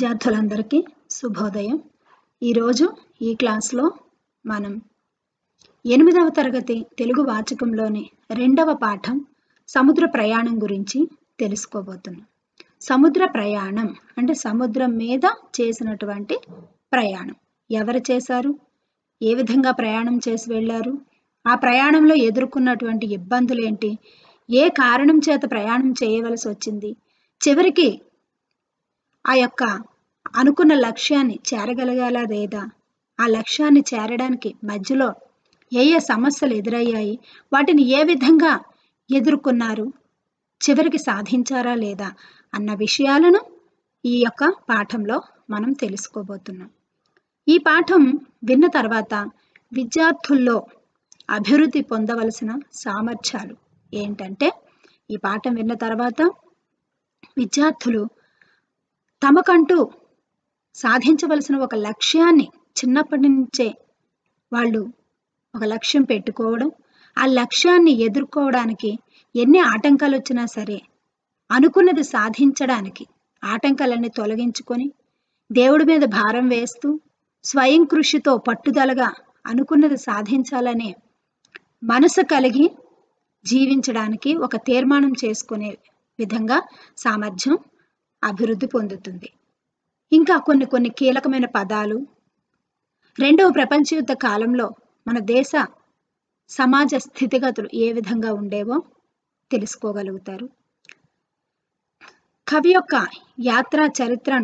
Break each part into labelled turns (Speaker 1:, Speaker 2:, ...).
Speaker 1: విద్యార్థులందరికీ శుభోదయం ఈరోజు ఈ క్లాస్లో మనం ఎనిమిదవ తరగతి తెలుగు వాచకంలోని రెండవ పాఠం సముద్ర ప్రయాణం గురించి తెలుసుకోబోతున్నాం సముద్ర ప్రయాణం అంటే సముద్రం మీద చేసినటువంటి ప్రయాణం ఎవరు చేశారు ఏ విధంగా ప్రయాణం చేసి వెళ్ళారు ఆ ప్రయాణంలో ఎదుర్కొన్నటువంటి ఇబ్బందులు ఏంటి ఏ కారణం చేత ప్రయాణం చేయవలసి వచ్చింది చివరికి ఆ యొక్క అనుకున్న లక్ష్యాన్ని చేరగలగాలా లేదా ఆ లక్ష్యాన్ని చేరడానికి మధ్యలో ఏ ఏ సమస్యలు ఎదురయ్యాయి వాటిని ఏ విధంగా ఎదుర్కొన్నారు చివరికి సాధించారా లేదా అన్న విషయాలను ఈ యొక్క పాఠంలో మనం తెలుసుకోబోతున్నాం ఈ పాఠం విన్న తర్వాత విద్యార్థుల్లో అభివృద్ధి పొందవలసిన సామర్థ్యాలు ఏంటంటే ఈ పాఠం విన్న తర్వాత విద్యార్థులు తమకంటూ సాధించవలసిన ఒక లక్ష్యాన్ని చిన్నప్పటి నుంచే వాళ్ళు ఒక లక్ష్యం పెట్టుకోవడం ఆ లక్ష్యాన్ని ఎదుర్కోవడానికి ఎన్ని ఆటంకాలు వచ్చినా సరే అనుకున్నది సాధించడానికి ఆటంకాలన్నీ తొలగించుకొని దేవుడి మీద భారం వేస్తూ స్వయం కృషితో పట్టుదలగా అనుకున్నది సాధించాలనే మనసు కలిగి జీవించడానికి ఒక తీర్మానం చేసుకునే విధంగా సామర్థ్యం అభివృద్ధి పొందుతుంది ఇంకా కొన్ని కొన్ని కీలకమైన పదాలు రెండవ ప్రపంచ యుద్ధ కాలంలో మన దేశ సమాజ స్థితిగతులు ఏ విధంగా ఉండేవో తెలుసుకోగలుగుతారు కవి యొక్క యాత్రా చరిత్రను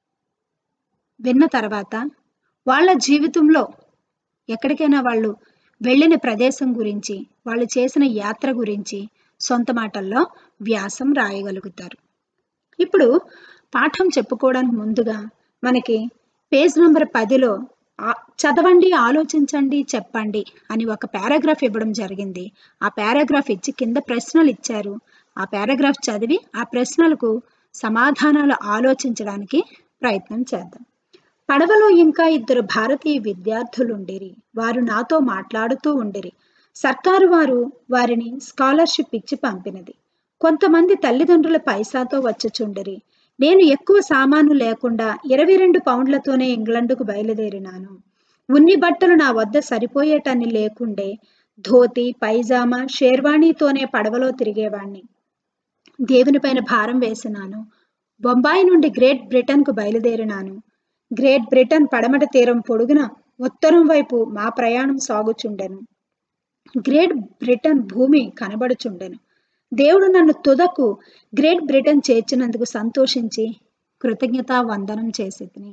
Speaker 1: విన్న తర్వాత వాళ్ళ జీవితంలో ఎక్కడికైనా వాళ్ళు వెళ్ళిన ప్రదేశం గురించి వాళ్ళు చేసిన యాత్ర గురించి సొంత మాటల్లో వ్యాసం రాయగలుగుతారు ఇప్పుడు పాఠం చెప్పుకోవడానికి ముందుగా మనకి పేజ్ నెంబర్ పదిలో చదవండి ఆలోచించండి చెప్పండి అని ఒక పారాగ్రాఫ్ ఇవ్వడం జరిగింది ఆ పారాగ్రాఫ్ ఇచ్చి కింద ప్రశ్నలు ఇచ్చారు ఆ పారాగ్రాఫ్ చదివి ఆ ప్రశ్నలకు సమాధానాలు ఆలోచించడానికి ప్రయత్నం చేద్దాం పడవలో ఇంకా ఇద్దరు భారతీయ విద్యార్థులుండిరి వారు నాతో మాట్లాడుతూ ఉండిరి సర్కారు వారు వారిని స్కాలర్షిప్ ఇచ్చి పంపినది కొంతమంది తల్లిదండ్రుల పైసాతో వచ్చుచుండిరి నేను ఎక్కువ సామాను లేకుండా ఇరవై రెండు పౌండ్లతోనే ఇంగ్లండ్కు బయలుదేరినాను ఉన్ని బట్టలు నా వద్ద సరిపోయేటన్ని లేకుండే ధోతి పైజామా షేర్వాణితోనే పడవలో తిరిగేవాణ్ణి దేవుని పైన భారం వేసినాను బొంబాయి నుండి గ్రేట్ బ్రిటన్కు బయలుదేరినాను గ్రేట్ బ్రిటన్ పడమట తీరం పొడుగున ఉత్తరం వైపు మా ప్రయాణం సాగుచుండెను గ్రేట్ బ్రిటన్ భూమి కనబడుచుండెను దేవుడు నన్ను తుదకు గ్రేట్ బ్రిటన్ చేర్చినందుకు సంతోషించి కృతజ్ఞతా వందనం చేసేది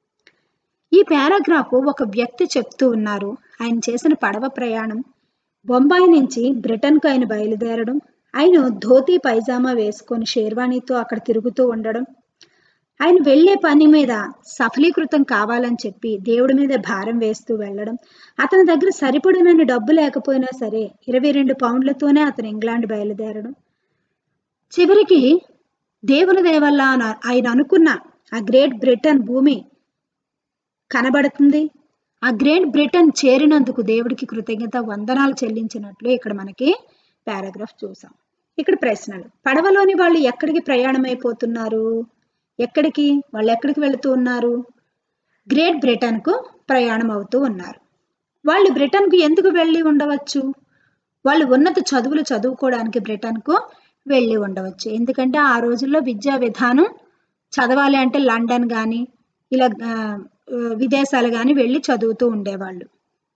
Speaker 1: ఈ పారాగ్రాఫ్ ఒక వ్యక్తి చెప్తూ ఉన్నారు ఆయన చేసిన పడవ ప్రయాణం బొంబాయి నుంచి బ్రిటన్కు ఆయన బయలుదేరడం ఆయన ధోతి పైజామా వేసుకొని షేర్వాణితో అక్కడ తిరుగుతూ ఉండడం ఆయన వెళ్లే పని మీద సఫలీకృతం కావాలని చెప్పి దేవుడి మీద భారం వేస్తూ వెళ్ళడం అతని దగ్గర సరిపడినన్ని డబ్బు లేకపోయినా సరే ఇరవై రెండు పౌండ్లతోనే అతను ఇంగ్లాండ్ బయలుదేరడం చివరికి దేవుని దేవల్ల ఆయన అనుకున్న ఆ గ్రేట్ బ్రిటన్ భూమి కనబడుతుంది ఆ గ్రేట్ బ్రిటన్ చేరినందుకు దేవుడికి కృతజ్ఞత వందనాలు చెల్లించినట్లు ఇక్కడ మనకి పారాగ్రాఫ్ చూసాం ఇక్కడ ప్రశ్నలు పడవలోని వాళ్ళు ఎక్కడికి ప్రయాణం అయిపోతున్నారు ఎక్కడికి వాళ్ళు ఎక్కడికి వెళుతూ ఉన్నారు గ్రేట్ బ్రిటన్కు ప్రయాణం అవుతూ ఉన్నారు వాళ్ళు బ్రిటన్కు ఎందుకు వెళ్ళి ఉండవచ్చు వాళ్ళు ఉన్నత చదువులు చదువుకోవడానికి బ్రిటన్కు వెళ్ళి ఉండవచ్చు ఎందుకంటే ఆ రోజుల్లో విద్యా విధానం చదవాలి అంటే లండన్ కానీ ఇలా విదేశాలు కానీ వెళ్ళి చదువుతూ ఉండేవాళ్ళు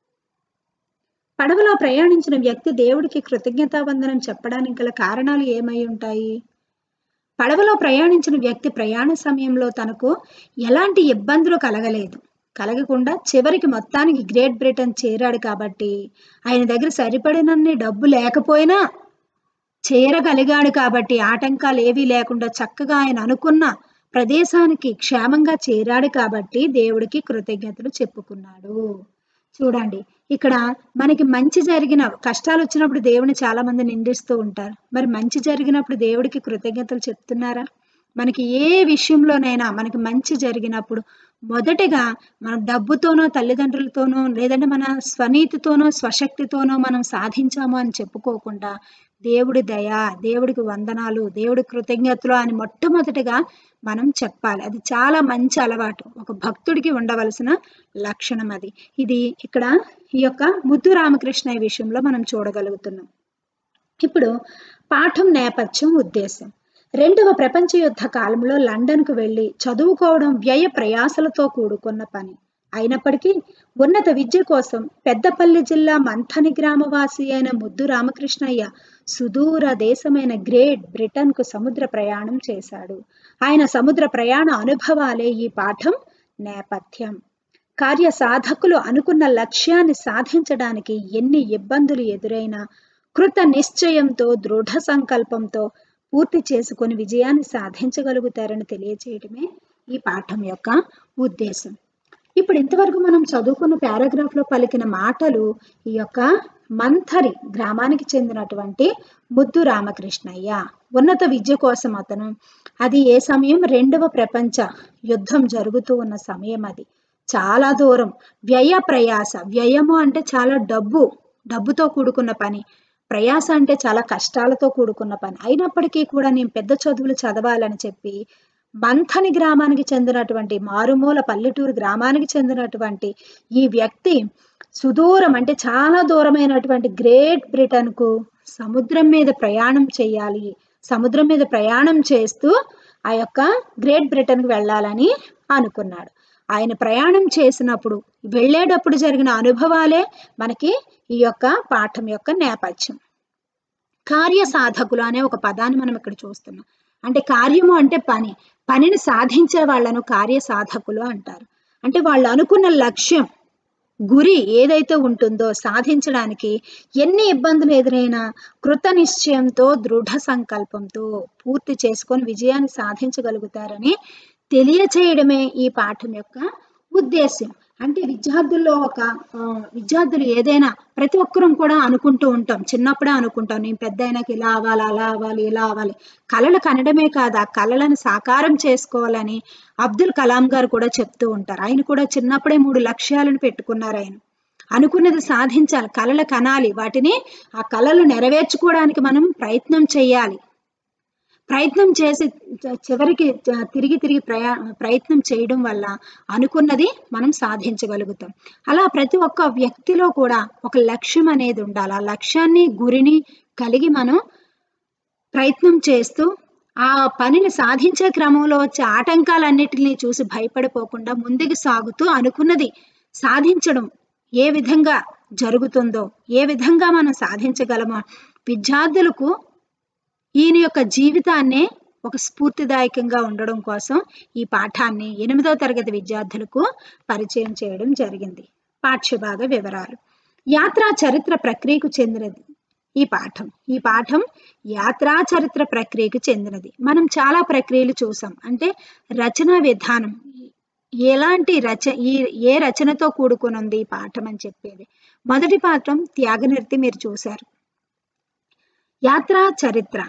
Speaker 1: పడవలో ప్రయాణించిన వ్యక్తి దేవుడికి కృతజ్ఞతావందనం చెప్పడానికి గల కారణాలు ఏమై ఉంటాయి పడవలో ప్రయాణించిన వ్యక్తి ప్రయాణ సమయంలో తనకు ఎలాంటి ఇబ్బందులు కలగలేదు కలగకుండా చివరికి మొత్తానికి గ్రేట్ బ్రిటన్ చేరాడు కాబట్టి ఆయన దగ్గర సరిపడినన్ని డబ్బు లేకపోయినా చేరగలిగాడు కాబట్టి ఆటంకాలు ఏవీ లేకుండా చక్కగా ఆయన అనుకున్న ప్రదేశానికి క్షేమంగా చేరాడు కాబట్టి దేవుడికి కృతజ్ఞతలు చెప్పుకున్నాడు చూడండి ఇక్కడ మనకి మంచి జరిగిన కష్టాలు వచ్చినప్పుడు దేవుని చాలా మంది నిందిస్తూ ఉంటారు మరి మంచి జరిగినప్పుడు దేవుడికి కృతజ్ఞతలు చెప్తున్నారా మనకి ఏ విషయంలోనైనా మనకి మంచి జరిగినప్పుడు మొదటగా మన డబ్బుతోనో తల్లిదండ్రులతోనో లేదంటే మన స్వనీతితోనో స్వశక్తితోనో మనం సాధించాము అని చెప్పుకోకుండా దేవుడి దయ దేవుడికి వందనాలు దేవుడి కృతజ్ఞతలు అని మొట్టమొదటిగా మనం చెప్పాలి అది చాలా మంచి అలవాటు ఒక భక్తుడికి ఉండవలసిన లక్షణం అది ఇది ఇక్కడ ఈ యొక్క ముద్దు రామకృష్ణ విషయంలో మనం చూడగలుగుతున్నాం ఇప్పుడు పాఠం నేపథ్యం ఉద్దేశం రెండవ ప్రపంచ యుద్ధ కాలంలో లండన్కు వెళ్ళి చదువుకోవడం వ్యయ ప్రయాసలతో కూడుకున్న పని అయినప్పటికీ ఉన్నత విద్య కోసం పెద్దపల్లి జిల్లా మంథని గ్రామవాసి అయిన ముద్దు రామకృష్ణయ్య సుదూర దేశమైన గ్రేట్ బ్రిటన్కు సముద్ర ప్రయాణం చేశాడు ఆయన సముద్ర ప్రయాణ అనుభవాలే ఈ పాఠం నేపథ్యం కార్య సాధకులు అనుకున్న లక్ష్యాన్ని సాధించడానికి ఎన్ని ఇబ్బందులు ఎదురైనా కృత నిశ్చయంతో దృఢ సంకల్పంతో పూర్తి చేసుకొని విజయాన్ని సాధించగలుగుతారని తెలియచేయడమే ఈ పాఠం యొక్క ఉద్దేశం ఇప్పుడు ఇంతవరకు మనం చదువుకున్న పారాగ్రాఫ్ లో పలికిన మాటలు ఈ యొక్క మంథరి గ్రామానికి చెందినటువంటి ముద్దు రామకృష్ణయ్య ఉన్నత విద్య కోసం అతను అది ఏ సమయం రెండవ ప్రపంచ యుద్ధం జరుగుతూ ఉన్న సమయం అది చాలా దూరం వ్యయ ప్రయాస వ్యయము అంటే చాలా డబ్బు డబ్బుతో కూడుకున్న పని ప్రయాస అంటే చాలా కష్టాలతో కూడుకున్న పని అయినప్పటికీ కూడా నేను పెద్ద చదువులు చదవాలని చెప్పి మంథని గ్రామానికి చెందినటువంటి మారుమూల పల్లెటూరు గ్రామానికి చెందినటువంటి ఈ వ్యక్తి సుదూరం అంటే చాలా దూరమైనటువంటి గ్రేట్ బ్రిటన్కు సముద్రం మీద ప్రయాణం చేయాలి సముద్రం మీద ప్రయాణం చేస్తూ ఆ యొక్క గ్రేట్ బ్రిటన్కి వెళ్ళాలని అనుకున్నాడు ఆయన ప్రయాణం చేసినప్పుడు వెళ్ళేటప్పుడు జరిగిన అనుభవాలే మనకి ఈ యొక్క పాఠం యొక్క నేపథ్యం కార్య సాధకులు అనే ఒక పదాన్ని మనం ఇక్కడ చూస్తున్నాం అంటే కార్యము అంటే పని పనిని సాధించే వాళ్ళను కార్య సాధకులు అంటారు అంటే వాళ్ళు అనుకున్న లక్ష్యం గురి ఏదైతే ఉంటుందో సాధించడానికి ఎన్ని ఇబ్బందులు ఎదురైనా కృత నిశ్చయంతో దృఢ సంకల్పంతో పూర్తి చేసుకొని విజయాన్ని సాధించగలుగుతారని తెలియచేయడమే ఈ పాఠం యొక్క ఉద్దేశ్యం అంటే విద్యార్థుల్లో ఒక ఆ, విద్యార్థులు ఏదైనా ప్రతి ఒక్కరం కూడా అనుకుంటూ ఉంటాం చిన్నప్పుడే అనుకుంటాం నేను పెద్ద అయినాక ఇలా అవ్వాలి అలా అవ్వాలి ఇలా అవ్వాలి కళలు కనడమే కాదు ఆ కళలను సాకారం చేసుకోవాలని అబ్దుల్ కలాం గారు కూడా చెప్తూ ఉంటారు ఆయన కూడా చిన్నప్పుడే మూడు లక్ష్యాలను పెట్టుకున్నారు ఆయన అనుకున్నది సాధించాలి కళలు కనాలి వాటిని ఆ కళలు నెరవేర్చుకోవడానికి మనం ప్రయత్నం చేయాలి ప్రయత్నం చేసి చ- చివరికి చ- తిరిగి తిరిగి ప్రయా ప్రయత్నం చేయడం వల్ల అనుకున్నది మనం సాధించగలుగుతాం అలా ప్రతి ఒక్క వ్యక్తిలో కూడా ఒక లక్ష్యం అనేది ఉండాలి ఆ లక్ష్యాన్ని గురిని కలిగి మనం ప్రయత్నం చేస్తూ ఆ పనిని సాధించే క్రమంలో వచ్చే ఆటంకాలన్నిటిని చూసి భయపడిపోకుండా ముందుకు సాగుతూ అనుకున్నది సాధించడం ఏ విధంగా జరుగుతుందో ఏ విధంగా మనం సాధించగలమో విద్యార్థులకు ఈయన యొక్క జీవితాన్నే ఒక స్ఫూర్తిదాయకంగా ఉండడం కోసం ఈ పాఠాన్ని ఎనిమిదవ తరగతి విద్యార్థులకు పరిచయం చేయడం జరిగింది పాఠ్యభాగ వివరాలు యాత్రా చరిత్ర ప్రక్రియకు చెందినది ఈ పాఠం ఈ పాఠం యాత్రా చరిత్ర ప్రక్రియకు చెందినది మనం చాలా ప్రక్రియలు చూసాం అంటే రచనా విధానం ఎలాంటి రచ ఈ ఏ రచనతో కూడుకుని ఉంది ఈ పాఠం అని చెప్పేది మొదటి పాఠం త్యాగనిర్తి మీరు చూశారు యాత్రా చరిత్ర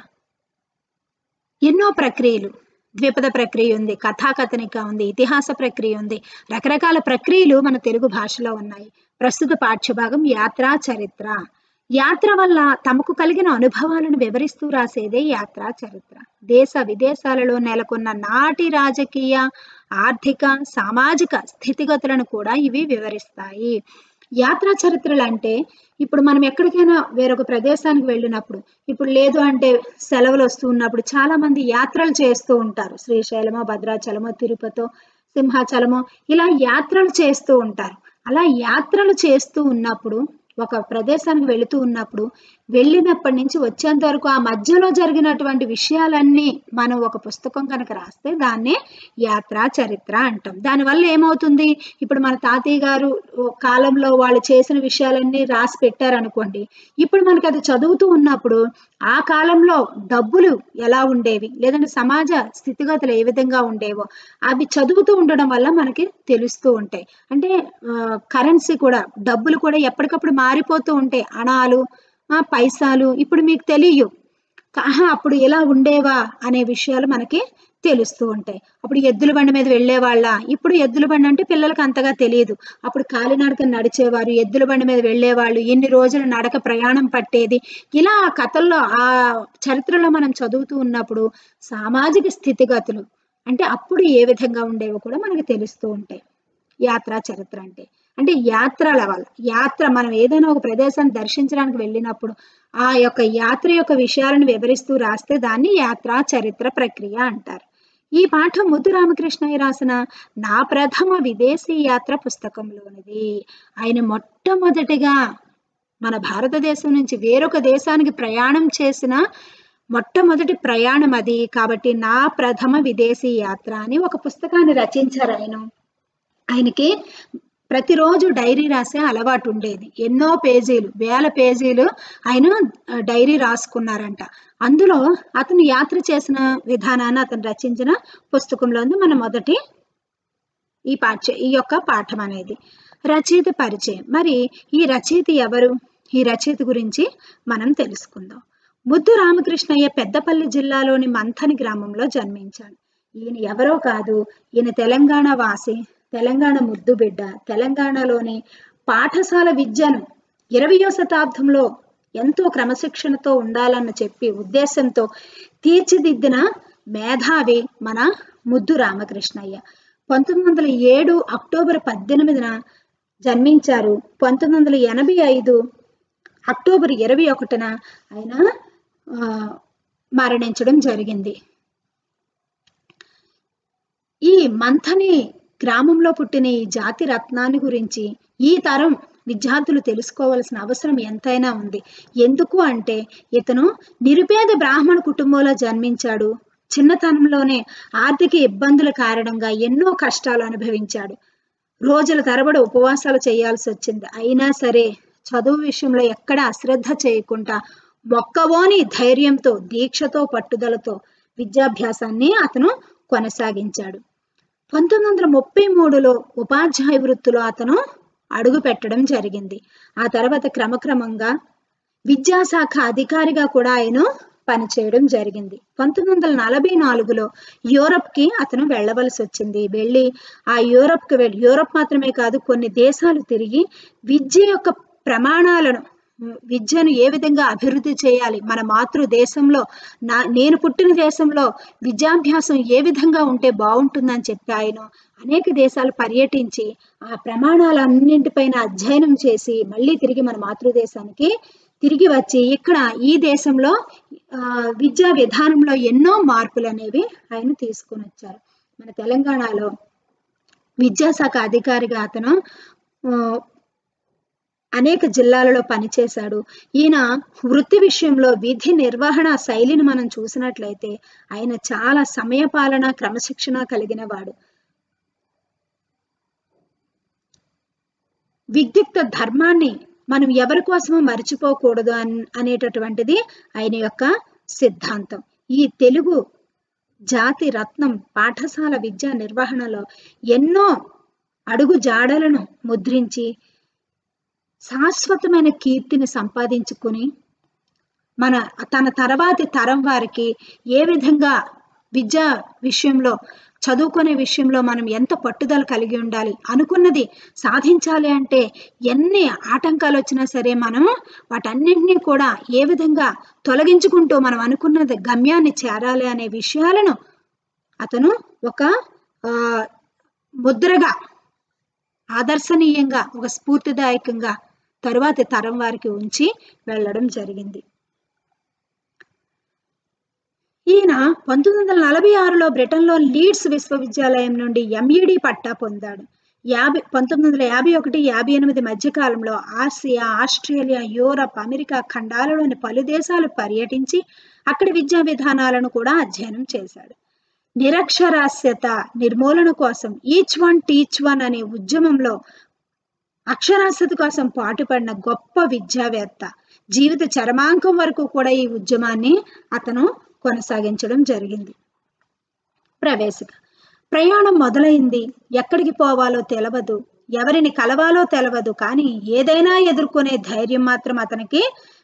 Speaker 1: ఎన్నో ప్రక్రియలు ద్విపద ప్రక్రియ ఉంది కథాకథనిక ఉంది ఇతిహాస ప్రక్రియ ఉంది రకరకాల ప్రక్రియలు మన తెలుగు భాషలో ఉన్నాయి ప్రస్తుత పాఠ్యభాగం యాత్రా చరిత్ర యాత్ర వల్ల తమకు కలిగిన అనుభవాలను వివరిస్తూ రాసేదే యాత్రా చరిత్ర దేశ విదేశాలలో నెలకొన్న నాటి రాజకీయ ఆర్థిక సామాజిక స్థితిగతులను కూడా ఇవి వివరిస్తాయి యాత్రా చరిత్రలు అంటే ఇప్పుడు మనం ఎక్కడికైనా వేరొక ప్రదేశానికి వెళ్ళినప్పుడు ఇప్పుడు లేదు అంటే సెలవులు వస్తూ ఉన్నప్పుడు చాలా మంది యాత్రలు చేస్తూ ఉంటారు శ్రీశైలమో భద్రాచలమో తిరుపతో సింహాచలమో ఇలా యాత్రలు చేస్తూ ఉంటారు అలా యాత్రలు చేస్తూ ఉన్నప్పుడు ఒక ప్రదేశానికి వెళుతూ ఉన్నప్పుడు వెళ్ళినప్పటి నుంచి వచ్చేంత వరకు ఆ మధ్యలో జరిగినటువంటి విషయాలన్నీ మనం ఒక పుస్తకం కనుక రాస్తే దాన్నే యాత్రా చరిత్ర అంటాం దానివల్ల ఏమవుతుంది ఇప్పుడు మన తాతయ్య గారు ఓ కాలంలో వాళ్ళు చేసిన విషయాలన్నీ రాసి పెట్టారనుకోండి ఇప్పుడు మనకి అది చదువుతూ ఉన్నప్పుడు ఆ కాలంలో డబ్బులు ఎలా ఉండేవి లేదంటే సమాజ స్థితిగతులు ఏ విధంగా ఉండేవో అవి చదువుతూ ఉండడం వల్ల మనకి తెలుస్తూ ఉంటాయి అంటే కరెన్సీ కూడా డబ్బులు కూడా ఎప్పటికప్పుడు మారిపోతూ ఉంటాయి అణాలు ఆ, పైసాలు ఇప్పుడు మీకు తెలియవు ఆహా అప్పుడు ఎలా ఉండేవా అనే విషయాలు మనకి తెలుస్తూ ఉంటాయి అప్పుడు ఎద్దుల బండి మీద వెళ్ళేవాళ్ళ ఇప్పుడు ఎద్దుల బండి అంటే పిల్లలకు అంతగా తెలియదు అప్పుడు కాలినడక నడిచేవారు ఎద్దుల బండి మీద వెళ్ళేవాళ్ళు ఎన్ని రోజులు నడక ప్రయాణం పట్టేది ఇలా ఆ కథల్లో ఆ చరిత్రలో మనం చదువుతూ ఉన్నప్పుడు సామాజిక స్థితిగతులు అంటే అప్పుడు ఏ విధంగా ఉండేవో కూడా మనకు తెలుస్తూ ఉంటాయి యాత్రా చరిత్ర అంటే అంటే యాత్రల వల్ల యాత్ర మనం ఏదైనా ఒక ప్రదేశాన్ని దర్శించడానికి వెళ్ళినప్పుడు ఆ యొక్క యాత్ర యొక్క విషయాలను వివరిస్తూ రాస్తే దాన్ని యాత్రా చరిత్ర ప్రక్రియ అంటారు ఈ పాఠం ముద్దు రామకృష్ణయ్య రాసిన నా ప్రథమ విదేశీ యాత్ర పుస్తకంలోనిది ఆయన మొట్టమొదటిగా మన భారతదేశం నుంచి వేరొక దేశానికి ప్రయాణం చేసిన మొట్టమొదటి ప్రయాణం అది కాబట్టి నా ప్రథమ విదేశీ యాత్ర అని ఒక పుస్తకాన్ని రచించారు ఆయన ఆయనకి ప్రతిరోజు డైరీ రాసే అలవాటు ఉండేది ఎన్నో పేజీలు వేల పేజీలు ఆయన డైరీ రాసుకున్నారంట అందులో అతను యాత్ర చేసిన విధానాన్ని అతను రచించిన పుస్తకంలో ఉంది మన మొదటి ఈ పాఠ ఈ యొక్క పాఠం అనేది రచయిత పరిచయం మరి ఈ రచయిత ఎవరు ఈ రచయిత గురించి మనం తెలుసుకుందాం ముద్దు రామకృష్ణయ్య పెద్దపల్లి జిల్లాలోని మంథని గ్రామంలో జన్మించాడు ఈయన ఎవరో కాదు ఈయన తెలంగాణ వాసి తెలంగాణ ముద్దు బిడ్డ తెలంగాణలోని పాఠశాల విద్యను ఇరవయో శతాబ్దంలో ఎంతో క్రమశిక్షణతో ఉండాలన్న చెప్పి ఉద్దేశంతో తీర్చిదిద్దిన మేధావి మన ముద్దు రామకృష్ణయ్య పంతొమ్మిది వందల ఏడు అక్టోబర్ పద్దెనిమిదిన జన్మించారు పంతొమ్మిది వందల ఎనభై ఐదు అక్టోబర్ ఇరవై ఒకటిన ఆయన ఆ, మరణించడం జరిగింది ఈ మంథని గ్రామంలో పుట్టిన ఈ జాతి రత్నాన్ని గురించి ఈ తరం విద్యార్థులు తెలుసుకోవాల్సిన అవసరం ఎంతైనా ఉంది ఎందుకు అంటే ఇతను నిరుపేద బ్రాహ్మణ కుటుంబంలో జన్మించాడు చిన్నతనంలోనే ఆర్థిక ఇబ్బందుల కారణంగా ఎన్నో కష్టాలు అనుభవించాడు రోజుల తరబడి ఉపవాసాలు చేయాల్సి వచ్చింది అయినా సరే చదువు విషయంలో ఎక్కడ అశ్రద్ధ చేయకుండా మొక్కవోని ధైర్యంతో దీక్షతో పట్టుదలతో విద్యాభ్యాసాన్ని అతను కొనసాగించాడు పంతొమ్మిది వందల ముప్పై మూడులో ఉపాధ్యాయ వృత్తిలో అతను అడుగు పెట్టడం జరిగింది ఆ తర్వాత క్రమక్రమంగా విద్యాశాఖ అధికారిగా కూడా ఆయన పనిచేయడం జరిగింది పంతొమ్మిది వందల నలభై నాలుగులో యూరప్కి అతను వెళ్ళవలసి వచ్చింది వెళ్ళి ఆ యూరప్కి వెళ్ళి యూరప్ మాత్రమే కాదు కొన్ని దేశాలు తిరిగి విద్య యొక్క ప్రమాణాలను ఉమ్, విద్యను ఏ విధంగా అభివృద్ధి చేయాలి మన మాతృ దేశంలో నా నేను పుట్టిన దేశంలో విద్యాభ్యాసం ఏ విధంగా ఉంటే బాగుంటుందని చెప్పి ఆయన అనేక దేశాలు పర్యటించి ఆ ప్రమాణాలన్నింటిపైన అధ్యయనం చేసి మళ్ళీ తిరిగి మన మాతృదేశానికి తిరిగి వచ్చి ఇక్కడ ఈ దేశంలో ఆ, విద్యా విధానంలో ఎన్నో మార్పులు అనేవి ఆయన తీసుకొని వచ్చారు మన తెలంగాణలో విద్యాశాఖ అధికారిగా అతను ఆ, అనేక జిల్లాలలో పనిచేశాడు ఈయన వృత్తి విషయంలో విధి నిర్వహణ శైలిని మనం చూసినట్లయితే ఆయన చాలా సమయపాలన క్రమశిక్షణ కలిగిన వాడు విద్యుక్త ధర్మాన్ని మనం ఎవరి కోసమో మర్చిపోకూడదు అన్ అనేటటువంటిది ఆయన యొక్క సిద్ధాంతం ఈ తెలుగు జాతి రత్నం పాఠశాల విద్యా నిర్వహణలో ఎన్నో అడుగు జాడలను ముద్రించి శాశ్వతమైన కీర్తిని సంపాదించుకుని మన తన తర్వాతి తరం వారికి ఏ విధంగా విద్యా విషయంలో చదువుకునే విషయంలో మనం ఎంత పట్టుదల కలిగి ఉండాలి అనుకున్నది సాధించాలి అంటే ఎన్ని ఆటంకాలు వచ్చినా సరే మనం వాటన్నింటినీ కూడా ఏ విధంగా తొలగించుకుంటూ మనం అనుకున్నది గమ్యాన్ని చేరాలి అనే విషయాలను అతను ఒక ఆ, ముద్రగా ఆదర్శనీయంగా ఒక స్ఫూర్తిదాయకంగా తరువాతి తరం వారికి ఉంచి వెళ్ళడం జరిగింది ఈయన పంతొమ్మిది వందల నలభై ఆరులో బ్రిటన్లో లీడ్స్ విశ్వవిద్యాలయం నుండి ఎంఈడి పట్టా పొందాడు యాభై పంతొమ్మిది వందల యాభై ఒకటి యాభై ఎనిమిది మధ్యకాలంలో ఆసియా ఆస్ట్రేలియా యూరప్ అమెరికా ఖండాలలోని పలు దేశాలు పర్యటించి అక్కడి విద్యా విధానాలను కూడా అధ్యయనం చేశాడు నిరక్షరాస్యత నిర్మూలన కోసం ఈచ్ వన్ టీచ్ వన్ అనే ఉద్యమంలో అక్షరాస్యత కోసం పాటుపడిన గొప్ప విద్యావేత్త జీవిత చరమాంకం వరకు కూడా ఈ ఉద్యమాన్ని అతను కొనసాగించడం జరిగింది ప్రవేశిక ప్రయాణం మొదలైంది ఎక్కడికి పోవాలో తెలవదు ఎవరిని కలవాలో తెలవదు కానీ ఏదైనా ఎదుర్కొనే ధైర్యం మాత్రం అతనికి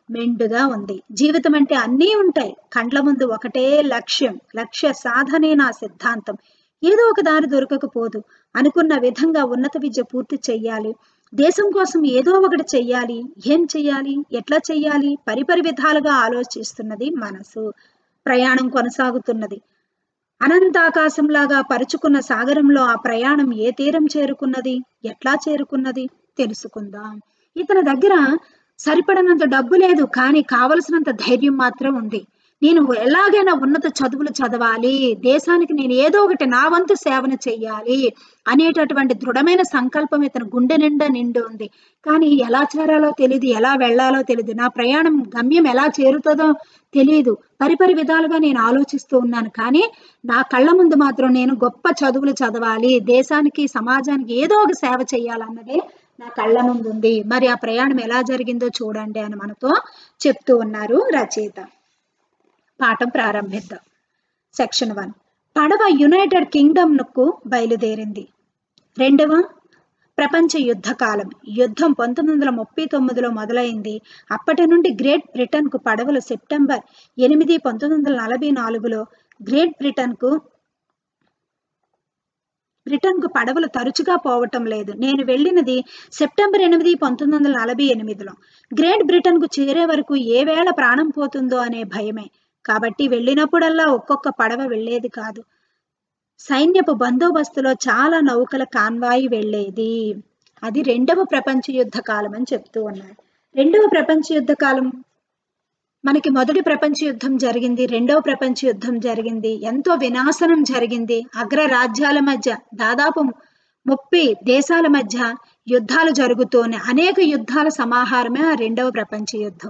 Speaker 1: మెండుగా ఉంది జీవితం అంటే అన్నీ ఉంటాయి కండ్ల ముందు ఒకటే లక్ష్యం లక్ష్య సాధనే నా సిద్ధాంతం ఏదో ఒక దారి దొరకకపోదు అనుకున్న విధంగా ఉన్నత విద్య పూర్తి చెయ్యాలి దేశం కోసం ఏదో ఒకటి చెయ్యాలి ఏం చెయ్యాలి ఎట్లా చెయ్యాలి పరిపరి విధాలుగా ఆలోచిస్తున్నది మనసు ప్రయాణం కొనసాగుతున్నది అనంతాకాశంలాగా పరుచుకున్న సాగరంలో ఆ ప్రయాణం ఏ తీరం చేరుకున్నది ఎట్లా చేరుకున్నది తెలుసుకుందాం ఇతని దగ్గర సరిపడనంత డబ్బు లేదు కానీ కావలసినంత ధైర్యం మాత్రం ఉంది నేను ఎలాగైనా ఉన్నత చదువులు చదవాలి దేశానికి నేను ఏదో ఒకటి నా వంతు సేవను చెయ్యాలి అనేటటువంటి దృఢమైన సంకల్పం ఇతను గుండె నిండా నిండి ఉంది కానీ ఎలా చేరాలో తెలియదు ఎలా వెళ్ళాలో తెలియదు నా ప్రయాణం గమ్యం ఎలా చేరుతుందో తెలియదు పరిపరి విధాలుగా నేను ఆలోచిస్తూ ఉన్నాను కానీ నా కళ్ళ ముందు మాత్రం నేను గొప్ప చదువులు చదవాలి దేశానికి సమాజానికి ఏదో ఒక సేవ చేయాలన్నదే నా కళ్ళ ముందు ఉంది మరి ఆ ప్రయాణం ఎలా జరిగిందో చూడండి అని మనతో చెప్తూ ఉన్నారు రచయిత పాఠం ప్రారంభిద్దాం సెక్షన్ వన్ పడవ యునైటెడ్ కింగ్డమ్కు బయలుదేరింది రెండవ ప్రపంచ యుద్ధ కాలం యుద్ధం పంతొమ్మిది వందల ముప్పై తొమ్మిదిలో మొదలైంది అప్పటి నుండి గ్రేట్ బ్రిటన్కు పడవలు సెప్టెంబర్ ఎనిమిది పంతొమ్మిది వందల నలభై నాలుగులో గ్రేట్ బ్రిటన్కు బ్రిటన్కు పడవలు తరచుగా పోవటం లేదు నేను వెళ్ళినది సెప్టెంబర్ ఎనిమిది పంతొమ్మిది వందల నలభై ఎనిమిదిలో గ్రేట్ బ్రిటన్కు చేరే వరకు ఏ వేళ ప్రాణం పోతుందో అనే భయమే కాబట్టి వెళ్ళినప్పుడల్లా ఒక్కొక్క పడవ వెళ్ళేది కాదు సైన్యపు బందోబస్తులో చాలా నౌకల కాన్వాయి వెళ్ళేది అది రెండవ ప్రపంచ యుద్ధ కాలం అని చెప్తూ ఉన్నారు రెండవ ప్రపంచ యుద్ధ కాలం మనకి మొదటి ప్రపంచ యుద్ధం జరిగింది రెండవ ప్రపంచ యుద్ధం జరిగింది ఎంతో వినాశనం జరిగింది అగ్ర రాజ్యాల మధ్య దాదాపు ముప్పై దేశాల మధ్య యుద్ధాలు జరుగుతూనే అనేక యుద్ధాల సమాహారమే ఆ రెండవ ప్రపంచ యుద్ధం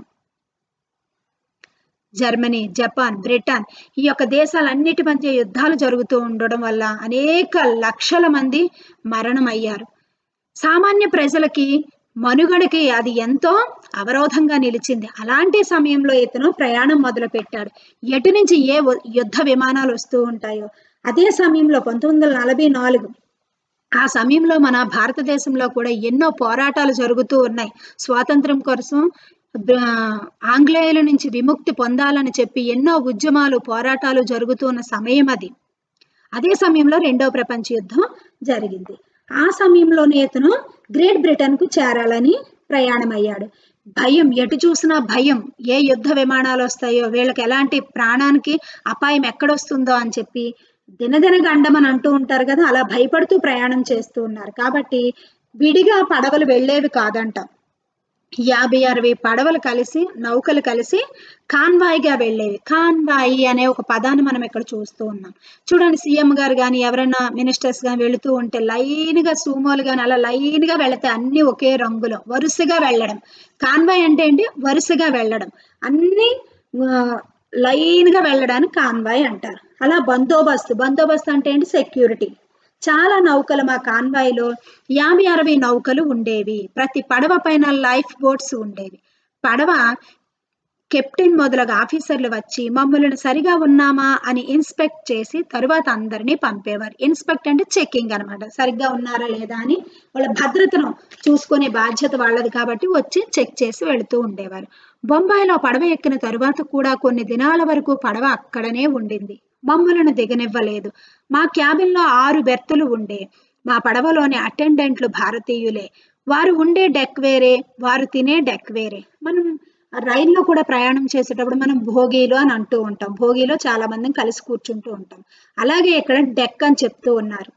Speaker 1: జర్మనీ జపాన్ బ్రిటన్ ఈ యొక్క దేశాలన్నిటి మధ్య యుద్ధాలు జరుగుతూ ఉండడం వల్ల అనేక లక్షల మంది మరణమయ్యారు సామాన్య ప్రజలకి మనుగడకి అది ఎంతో అవరోధంగా నిలిచింది అలాంటి సమయంలో ఇతను ప్రయాణం మొదలు పెట్టాడు ఎటు నుంచి ఏ యుద్ధ విమానాలు వస్తూ ఉంటాయో అదే సమయంలో పంతొమ్మిది వందల నలభై నాలుగు ఆ సమయంలో మన భారతదేశంలో కూడా ఎన్నో పోరాటాలు జరుగుతూ ఉన్నాయి స్వాతంత్రం కోసం ఆంగ్లేయుల నుంచి విముక్తి పొందాలని చెప్పి ఎన్నో ఉద్యమాలు పోరాటాలు జరుగుతున్న సమయం అది అదే సమయంలో రెండవ ప్రపంచ యుద్ధం జరిగింది ఆ సమయంలోనే ఇతను గ్రేట్ బ్రిటన్కు చేరాలని ప్రయాణమయ్యాడు భయం ఎటు చూసినా భయం ఏ యుద్ధ విమానాలు వస్తాయో వీళ్ళకి ఎలాంటి ప్రాణానికి అపాయం ఎక్కడొస్తుందో అని చెప్పి దినదిన గండమని అంటూ ఉంటారు కదా అలా భయపడుతూ ప్రయాణం చేస్తూ ఉన్నారు కాబట్టి విడిగా పడవలు వెళ్ళేవి కాదంట యాభై అరవై పడవలు కలిసి నౌకలు కలిసి కాన్వాయిగా వెళ్ళేవి కాన్వాయి అనే ఒక పదాన్ని మనం ఇక్కడ చూస్తూ ఉన్నాం చూడండి సీఎం గారు కానీ ఎవరైనా మినిస్టర్స్ కానీ వెళుతూ ఉంటే లైన్గా సూమోలు కానీ అలా లైన్గా వెళితే అన్ని ఒకే రంగులో వరుసగా వెళ్ళడం కాన్వాయ్ అంటే ఏంటి వరుసగా వెళ్ళడం అన్ని లైన్గా వెళ్ళడానికి కాన్వాయ్ అంటారు అలా బందోబస్తు బందోబస్తు అంటే ఏంటి సెక్యూరిటీ చాలా నౌకలు మా కాన్వాయ్లో యాభై అరవై నౌకలు ఉండేవి ప్రతి పడవ పైన లైఫ్ బోట్స్ ఉండేవి పడవ కెప్టెన్ మొదలగు ఆఫీసర్లు వచ్చి మమ్మల్ని సరిగా ఉన్నామా అని ఇన్స్పెక్ట్ చేసి తరువాత అందరినీ పంపేవారు ఇన్స్పెక్ట్ అంటే చెకింగ్ అనమాట సరిగ్గా ఉన్నారా లేదా అని వాళ్ళ భద్రతను చూసుకునే బాధ్యత వాళ్ళది కాబట్టి వచ్చి చెక్ చేసి వెళుతూ ఉండేవారు బొంబాయిలో పడవ ఎక్కిన తరువాత కూడా కొన్ని దినాల వరకు పడవ అక్కడనే ఉండింది మమ్మలను దిగనివ్వలేదు మా క్యాబిన్లో ఆరు బెర్తులు ఉండే మా పడవలోని అటెండెంట్లు భారతీయులే వారు ఉండే డెక్ వేరే వారు తినే డెక్ వేరే మనం రైల్లో కూడా ప్రయాణం చేసేటప్పుడు మనం భోగిలో అని అంటూ ఉంటాం భోగిలో చాలా మందిని కలిసి కూర్చుంటూ ఉంటాం అలాగే ఇక్కడ డెక్ అని చెప్తూ ఉన్నారు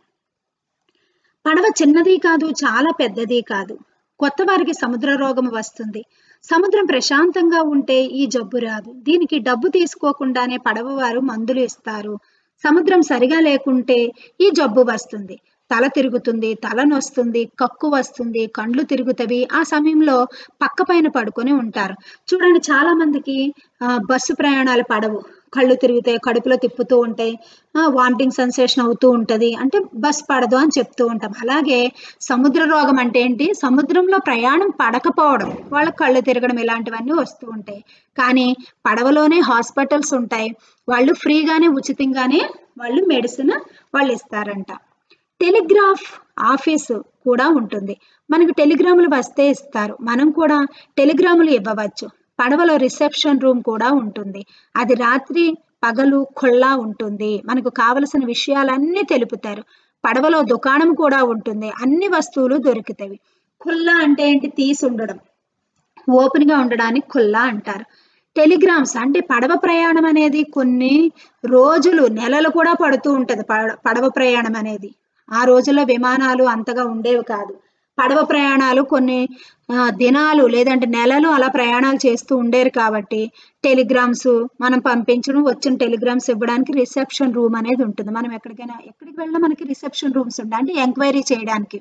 Speaker 1: పడవ చిన్నది కాదు చాలా పెద్దది కాదు కొత్త వారికి సముద్ర రోగం వస్తుంది సముద్రం ప్రశాంతంగా ఉంటే ఈ జబ్బు రాదు దీనికి డబ్బు తీసుకోకుండానే పడవ వారు మందులు ఇస్తారు సముద్రం సరిగా లేకుంటే ఈ జబ్బు వస్తుంది తల తిరుగుతుంది తల నొస్తుంది కక్కు వస్తుంది కండ్లు తిరుగుతవి ఆ సమయంలో పక్క పైన పడుకొని ఉంటారు చూడండి చాలా మందికి బస్సు ప్రయాణాలు పడవు కళ్ళు తిరుగుతాయి కడుపులో తిప్పుతూ ఉంటాయి వామిటింగ్ సెన్సేషన్ అవుతూ ఉంటుంది అంటే బస్ పడదు అని చెప్తూ ఉంటాం అలాగే సముద్ర రోగం అంటే ఏంటి సముద్రంలో ప్రయాణం పడకపోవడం వాళ్ళ కళ్ళు తిరగడం ఇలాంటివన్నీ వస్తూ ఉంటాయి కానీ పడవలోనే హాస్పిటల్స్ ఉంటాయి వాళ్ళు ఫ్రీగానే ఉచితంగానే వాళ్ళు మెడిసిన్ వాళ్ళు ఇస్తారంట టెలిగ్రాఫ్ ఆఫీసు కూడా ఉంటుంది మనకు టెలిగ్రాములు వస్తే ఇస్తారు మనం కూడా టెలిగ్రాములు ఇవ్వవచ్చు పడవలో రిసెప్షన్ రూమ్ కూడా ఉంటుంది అది రాత్రి పగలు ఖుల్లా ఉంటుంది మనకు కావలసిన విషయాలన్నీ తెలుపుతారు పడవలో దుకాణం కూడా ఉంటుంది అన్ని వస్తువులు దొరుకుతాయి ఖుల్లా అంటే ఏంటి తీసి ఉండడం ఓపెన్ గా ఉండడానికి ఖుల్లా అంటారు టెలిగ్రామ్స్ అంటే పడవ ప్రయాణం అనేది కొన్ని రోజులు నెలలు కూడా పడుతూ ఉంటది పడ- పడవ ప్రయాణం అనేది ఆ రోజుల్లో విమానాలు అంతగా ఉండేవి కాదు పడవ ప్రయాణాలు కొన్ని ఆ, దినాలు లేదంటే నెలలు అలా ప్రయాణాలు చేస్తూ ఉండేరు కాబట్టి టెలిగ్రామ్స్ మనం పంపించడం వచ్చిన టెలిగ్రామ్స్ ఇవ్వడానికి రిసెప్షన్ రూమ్ అనేది ఉంటుంది మనం ఎక్కడికైనా ఎక్కడికి వెళ్ళినా మనకి రిసెప్షన్ రూమ్స్ ఉంటాయి అంటే ఎంక్వైరీ చేయడానికి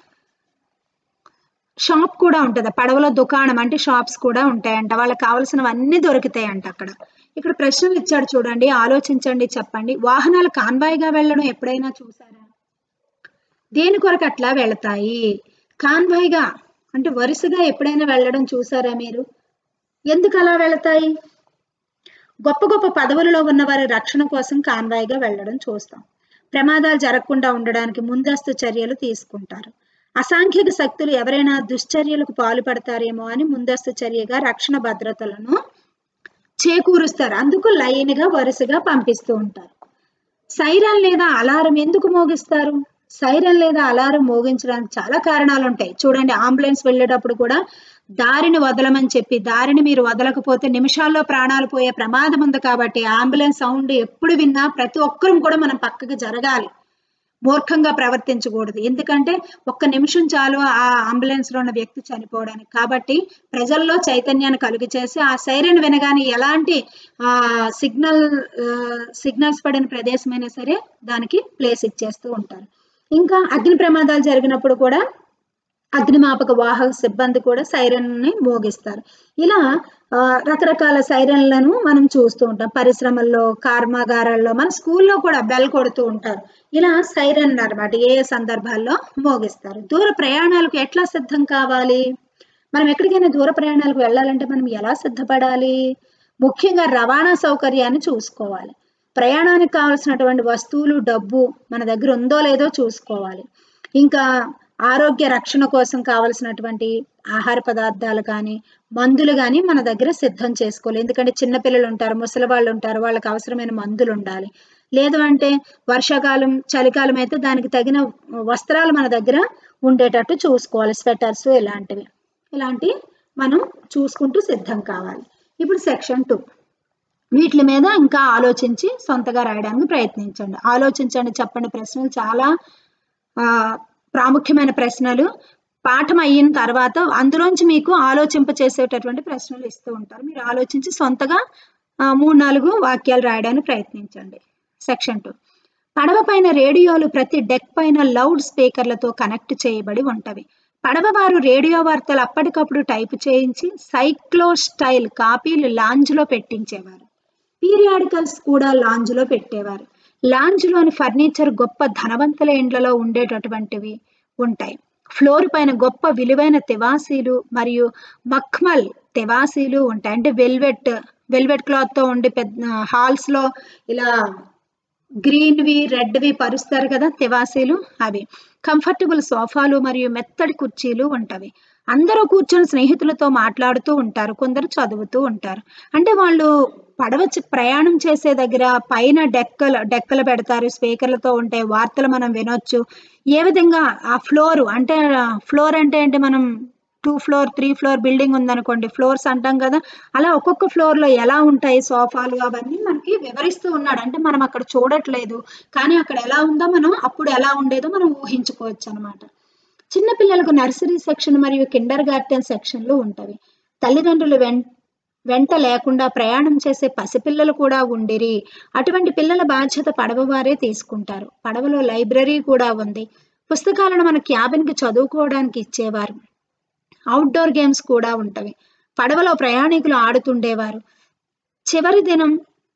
Speaker 1: షాప్ కూడా ఉంటుంది పడవలో దుకాణం అంటే షాప్స్ కూడా ఉంటాయంట వాళ్ళకి కావాల్సినవన్నీ దొరుకుతాయంట అక్కడ ఇక్కడ ప్రశ్నలు ఇచ్చాడు చూడండి ఆలోచించండి చెప్పండి వాహనాలు కాన్వాయ్గా వెళ్ళడం ఎప్పుడైనా చూసారా దేని కొరకు అట్లా వెళతాయి కాన్వాయ్గా అంటే వరుసగా ఎప్పుడైనా వెళ్ళడం చూసారా మీరు ఎందుకు అలా వెళతాయి గొప్ప గొప్ప పదవులలో ఉన్న వారి రక్షణ కోసం కాన్వాయ్గా వెళ్ళడం చూస్తాం ప్రమాదాలు జరగకుండా ఉండడానికి ముందస్తు చర్యలు తీసుకుంటారు అసాంఘిక శక్తులు ఎవరైనా దుశ్చర్యలకు పాల్పడతారేమో అని ముందస్తు చర్యగా రక్షణ భద్రతలను చేకూరుస్తారు అందుకు లైన్ గా వరుసగా పంపిస్తూ ఉంటారు సైరన్ లేదా అలారం ఎందుకు మోగిస్తారు సైరన్ లేదా అలారం మోగించడానికి చాలా కారణాలు ఉంటాయి చూడండి అంబులెన్స్ వెళ్ళేటప్పుడు కూడా దారిని వదలమని చెప్పి దారిని మీరు వదలకపోతే నిమిషాల్లో ప్రాణాలు పోయే ప్రమాదం ఉంది కాబట్టి అంబులెన్స్ సౌండ్ ఎప్పుడు విన్నా ప్రతి ఒక్కరం కూడా మనం పక్కకు జరగాలి మూర్ఖంగా ప్రవర్తించకూడదు ఎందుకంటే ఒక్క నిమిషం చాలు ఆ అంబులెన్స్ లో ఉన్న వ్యక్తి చనిపోవడానికి కాబట్టి ప్రజల్లో చైతన్యాన్ని కలుగు చేసి ఆ సైరన్ వినగానే ఎలాంటి ఆ సిగ్నల్ సిగ్నల్స్ పడిన ప్రదేశమైనా సరే దానికి ప్లేస్ ఇచ్చేస్తూ ఉంటారు ఇంకా అగ్ని ప్రమాదాలు జరిగినప్పుడు కూడా అగ్నిమాపక వాహక సిబ్బంది కూడా సైరన్ ని మోగిస్తారు ఇలా ఆ, రకరకాల సైరన్లను మనం చూస్తూ ఉంటాం పరిశ్రమల్లో కర్మాగారాల్లో మన స్కూల్లో కూడా బెల్ కొడుతూ ఉంటారు ఇలా సైరన్ అన్నమాట ఏ ఏ సందర్భాల్లో మోగిస్తారు దూర ప్రయాణాలకు ఎట్లా సిద్ధం కావాలి మనం ఎక్కడికైనా దూర ప్రయాణాలకు వెళ్ళాలంటే మనం ఎలా సిద్ధపడాలి ముఖ్యంగా రవాణా సౌకర్యాన్ని చూసుకోవాలి ప్రయాణానికి కావాల్సినటువంటి వస్తువులు డబ్బు మన దగ్గర ఉందో లేదో చూసుకోవాలి ఇంకా ఆరోగ్య రక్షణ కోసం కావలసినటువంటి ఆహార పదార్థాలు కానీ మందులు కానీ మన దగ్గర సిద్ధం చేసుకోవాలి ఎందుకంటే చిన్నపిల్లలు ఉంటారు ముసలి వాళ్ళు ఉంటారు వాళ్ళకి అవసరమైన మందులు ఉండాలి లేదు అంటే వర్షాకాలం చలికాలం అయితే దానికి తగిన వస్త్రాలు మన దగ్గర ఉండేటట్టు చూసుకోవాలి స్వెటర్స్ ఇలాంటివి ఇలాంటి మనం చూసుకుంటూ సిద్ధం కావాలి ఇప్పుడు సెక్షన్ టూ వీటి మీద ఇంకా ఆలోచించి సొంతగా రాయడానికి ప్రయత్నించండి ఆలోచించండి చెప్పండి ప్రశ్నలు చాలా ఆ, ప్రాముఖ్యమైన ప్రశ్నలు పాఠం అయిన తర్వాత అందులోంచి మీకు ఆలోచింప చేసేటటువంటి ప్రశ్నలు ఇస్తూ ఉంటారు మీరు ఆలోచించి సొంతగా ఆ, మూడు నాలుగు వాక్యాలు రాయడానికి ప్రయత్నించండి సెక్షన్ టూ పడవ పైన రేడియోలు ప్రతి డెక్ పైన లౌడ్ స్పీకర్లతో కనెక్ట్ చేయబడి ఉంటవి పడవ వారు రేడియో వార్తలు అప్పటికప్పుడు టైప్ చేయించి సైక్లో స్టైల్ కాపీలు లాంజ్లో పెట్టించేవారు పీరియాడికల్స్ కూడా లాంజ్లో పెట్టేవారు లాంజ్లోని ఫర్నిచర్ గొప్ప ధనవంతుల ఇండ్లలో ఉండేటటువంటివి ఉంటాయి ఫ్లోర్ పైన గొప్ప విలువైన తివాసీలు మరియు మఖ్మల్ తివాసీలు ఉంటాయి అంటే వెల్వెట్ వెల్వెట్ క్లాత్ తో ఉండి పెద్ద హాల్స్ లో ఇలా గ్రీన్వి రెడ్వి పరుస్తారు కదా తివాసీలు అవి కంఫర్టబుల్ సోఫాలు మరియు మెత్తడి కుర్చీలు ఉంటవి అందరూ కూర్చొని స్నేహితులతో మాట్లాడుతూ ఉంటారు కొందరు చదువుతూ ఉంటారు అంటే వాళ్ళు పడవ చ- ప్రయాణం చేసే దగ్గర పైన డెక్కలు డెక్కలు పెడతారు స్పీకర్లతో ఉంటాయి వార్తలు మనం వినొచ్చు ఏ విధంగా ఆ ఫ్లోర్ అంటే ఫ్లోర్ అంటే ఏంటి మనం two floor three floor building ఉందనుకోండి ఫ్లోర్స్ అంటాం కదా అలా ఒక్కొక్క ఫ్లోర్ లో ఎలా ఉంటాయి సోఫాలు అవన్నీ మనకి వివరిస్తూ ఉన్నాడు అంటే మనం అక్కడ చూడట్లేదు కానీ అక్కడ ఎలా ఉందో మనం అప్పుడు ఎలా ఉండేదో మనం ఊహించుకోవచ్చు అనమాట చిన్న పిల్లలకు నర్సరీ సెక్షన్ మరియు కిండర్ గార్టెన్ సెక్షన్లు ఉంటవి తల్లిదండ్రులు వెం వెంట లేకుండా ప్రయాణం చేసే పసిపిల్లలు కూడా ఉండిరి అటువంటి పిల్లల బాధ్యత పడవ వారే తీసుకుంటారు పడవలో లైబ్రరీ కూడా ఉంది పుస్తకాలను మన క్యాబిన్కి చదువుకోవడానికి ఇచ్చేవారు అవుట్డోర్ గేమ్స్ కూడా ఉంటవి పడవలో ప్రయాణికులు ఆడుతుండేవారు చివరి దినం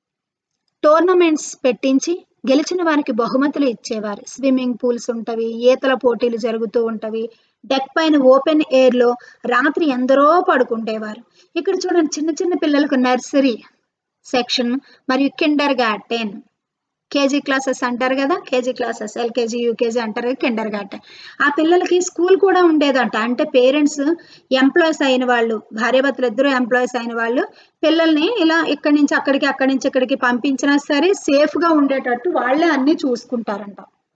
Speaker 1: టోర్నమెంట్స్ పెట్టించి గెలిచిన వారికి బహుమతులు ఇచ్చేవారు స్విమ్మింగ్ పూల్స్ ఉంటవి ఈతల పోటీలు జరుగుతూ ఉంటవి డెక్ పైన ఓపెన్ ఎయిర్ లో రాత్రి ఎందరో పడుకుంటేవారు ఇక్కడ చూడండి చిన్న చిన్న పిల్లలకు నర్సరీ సెక్షన్ మరియు కిండర్ గార్టెన్ కేజీ క్లాసెస్ అంటారు కదా కేజీ క్లాసెస్ ఎల్కేజీ యూకేజీ అంటారు కదా కిండర్ గార్టెన్ ఆ పిల్లలకి స్కూల్ కూడా ఉండేదంట అంటే పేరెంట్స్ ఎంప్లాయీస్ అయిన వాళ్ళు భార్యాభర్తలు ఇద్దరు ఎంప్లాయీస్ అయిన వాళ్ళు పిల్లల్ని ఇలా ఇక్కడి నుంచి అక్కడికి అక్కడి నుంచి ఇక్కడికి పంపించినా సరే సేఫ్గా ఉండేటట్టు వాళ్ళే అన్నీ చూసుకుంటారంట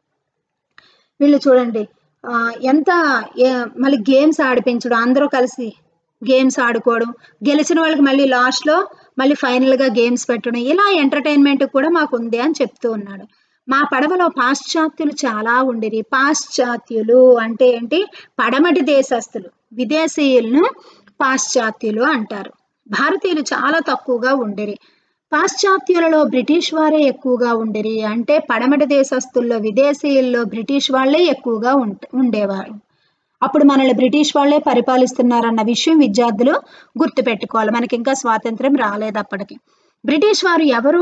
Speaker 1: వీళ్ళు చూడండి ఆ, ఎంత ఏ- మళ్ళీ గేమ్స్ ఆడిపించడం అందరూ కలిసి గేమ్స్ ఆడుకోవడం గెలిచిన వాళ్ళకి మళ్ళీ లాస్ట్లో మళ్ళీ ఫైనల్గా గేమ్స్ పెట్టడం ఇలా ఎంటర్టైన్మెంట్ కూడా మాకు ఉంది అని చెప్తూ ఉన్నాడు మా పడవలో పాశ్చాత్యులు చాలా ఉండిరి పాశ్చాత్యులు అంటే ఏంటి పడమటి దేశస్తులు విదేశీయులను పాశ్చాత్యులు అంటారు భారతీయులు చాలా తక్కువగా ఉండిరి పాశ్చాత్యులలో బ్రిటిష్ వారే ఎక్కువగా ఉండిరి అంటే పడమటి దేశస్తుల్లో విదేశీయుల్లో బ్రిటిష్ వాళ్ళే ఎక్కువగా ఉంట- ఉండేవారు అప్పుడు మనల్ని బ్రిటిష్ వాళ్ళే పరిపాలిస్తున్నారన్న విషయం విద్యార్థులు గుర్తుపెట్టుకోవాలి మనకి ఇంకా స్వాతంత్రం రాలేదు అప్పటికి బ్రిటిష్ వారు ఎవరు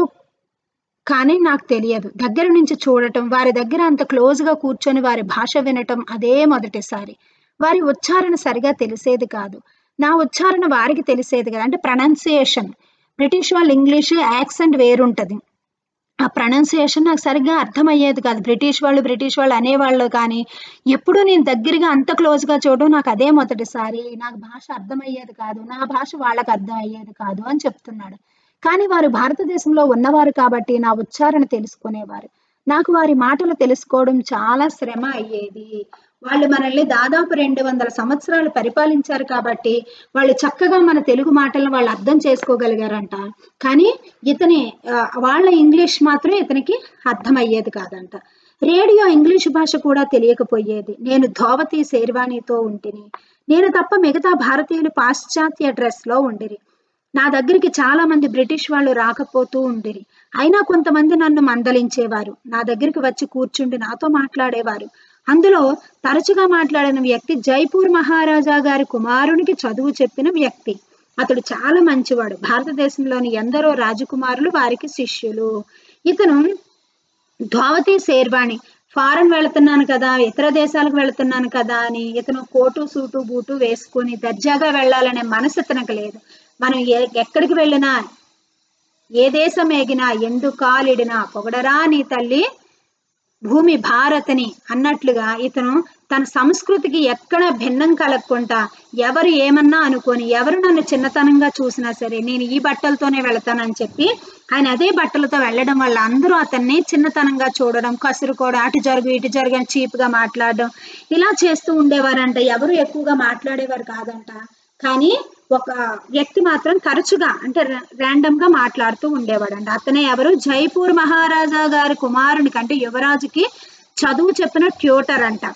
Speaker 1: కానీ నాకు తెలియదు దగ్గర నుంచి చూడటం వారి దగ్గర అంత క్లోజ్గా కూర్చొని వారి భాష వినటం అదే మొదటిసారి వారి ఉచ్చారణ సరిగా తెలిసేది కాదు నా ఉచ్చారణ వారికి తెలిసేది కదా అంటే ప్రొనౌన్సియేషన్ బ్రిటిష్ వాళ్ళ ఇంగ్లీష్ యాక్సెంట్ వేరుంటది ఆ ప్రొనౌన్సియేషన్ నాకు సరిగ్గా అర్థమయ్యేది కాదు బ్రిటిష్ వాళ్ళు బ్రిటిష్ వాళ్ళు అనేవాళ్ళు కానీ ఎప్పుడూ నేను దగ్గరగా అంత క్లోజ్గా చూడడం నాకు అదే మొదటిసారి నాకు భాష అర్థమయ్యేది కాదు నా భాష వాళ్ళకి అర్థం అయ్యేది కాదు అని చెప్తున్నాడు కానీ వారు భారతదేశంలో ఉన్నవారు కాబట్టి నా ఉచ్చారణ తెలుసుకునేవారు నాకు వారి మాటలు తెలుసుకోవడం చాలా శ్రమ అయ్యేది వాళ్ళు మనల్ని దాదాపు రెండు వందల సంవత్సరాలు పరిపాలించారు కాబట్టి వాళ్ళు చక్కగా మన తెలుగు మాటలను వాళ్ళు అర్థం చేసుకోగలిగారంట కానీ ఇతని ఆ, వాళ్ళ ఇంగ్లీష్ మాత్రం ఇతనికి అర్థమయ్యేది కాదంట రేడియో ఇంగ్లీష్ భాష కూడా తెలియకపోయేది నేను ధోవతి శేర్వాణితో ఉంటిని నేను తప్ప మిగతా భారతీయులు పాశ్చాత్య డ్రెస్లో ఉండిరి నా దగ్గరికి చాలా మంది బ్రిటిష్ వాళ్ళు రాకపోతూ ఉండిరి అయినా కొంతమంది నన్ను మందలించేవారు నా దగ్గరికి వచ్చి కూర్చుండి నాతో మాట్లాడేవారు అందులో తరచుగా మాట్లాడిన వ్యక్తి జైపూర్ మహారాజా గారి కుమారునికి చదువు చెప్పిన వ్యక్తి అతడు చాలా మంచివాడు భారతదేశంలోని ఎందరో రాజకుమారులు వారికి శిష్యులు ఇతను ధోవతి శేర్వాణి ఫారెన్ వెళుతున్నాను కదా ఇతర దేశాలకు వెళుతున్నాను కదా అని ఇతను కోటు సూటు బూటు వేసుకొని దర్జాగా వెళ్ళాలనే మనసు ఇతనికి లేదు మనం ఏ- ఎక్కడికి వెళ్ళినా ఏ దేశం ఎగినా ఎందు కాలిడినా పొగడరా నీ తల్లి భూమి భారతని అన్నట్లుగా ఇతను తన సంస్కృతికి ఎక్కడ భిన్నం కలగకుండా ఎవరు ఏమన్నా అనుకొని ఎవరు నన్ను చిన్నతనంగా చూసినా సరే నేను ఈ బట్టలతోనే వెళతానని చెప్పి ఆయన అదే బట్టలతో వెళ్ళడం వల్ల అందరూ అతన్ని చిన్నతనంగా చూడడం కసురుకోవడం అటు జరుగు ఇటు జరుగు అని చీప్గా మాట్లాడడం ఇలా చేస్తూ ఉండేవారంట ఎవరు ఎక్కువగా మాట్లాడేవారు కాదంట కానీ ఒక వ్యక్తి మాత్రం తరచుగా అంటే ర్యాండమ్ గా మాట్లాడుతూ ఉండేవాడంట అతనే ఎవరు జైపూర్ మహారాజా గారి కుమారునికి అంటే యువరాజుకి చదువు చెప్పిన ట్యూటర్ అంట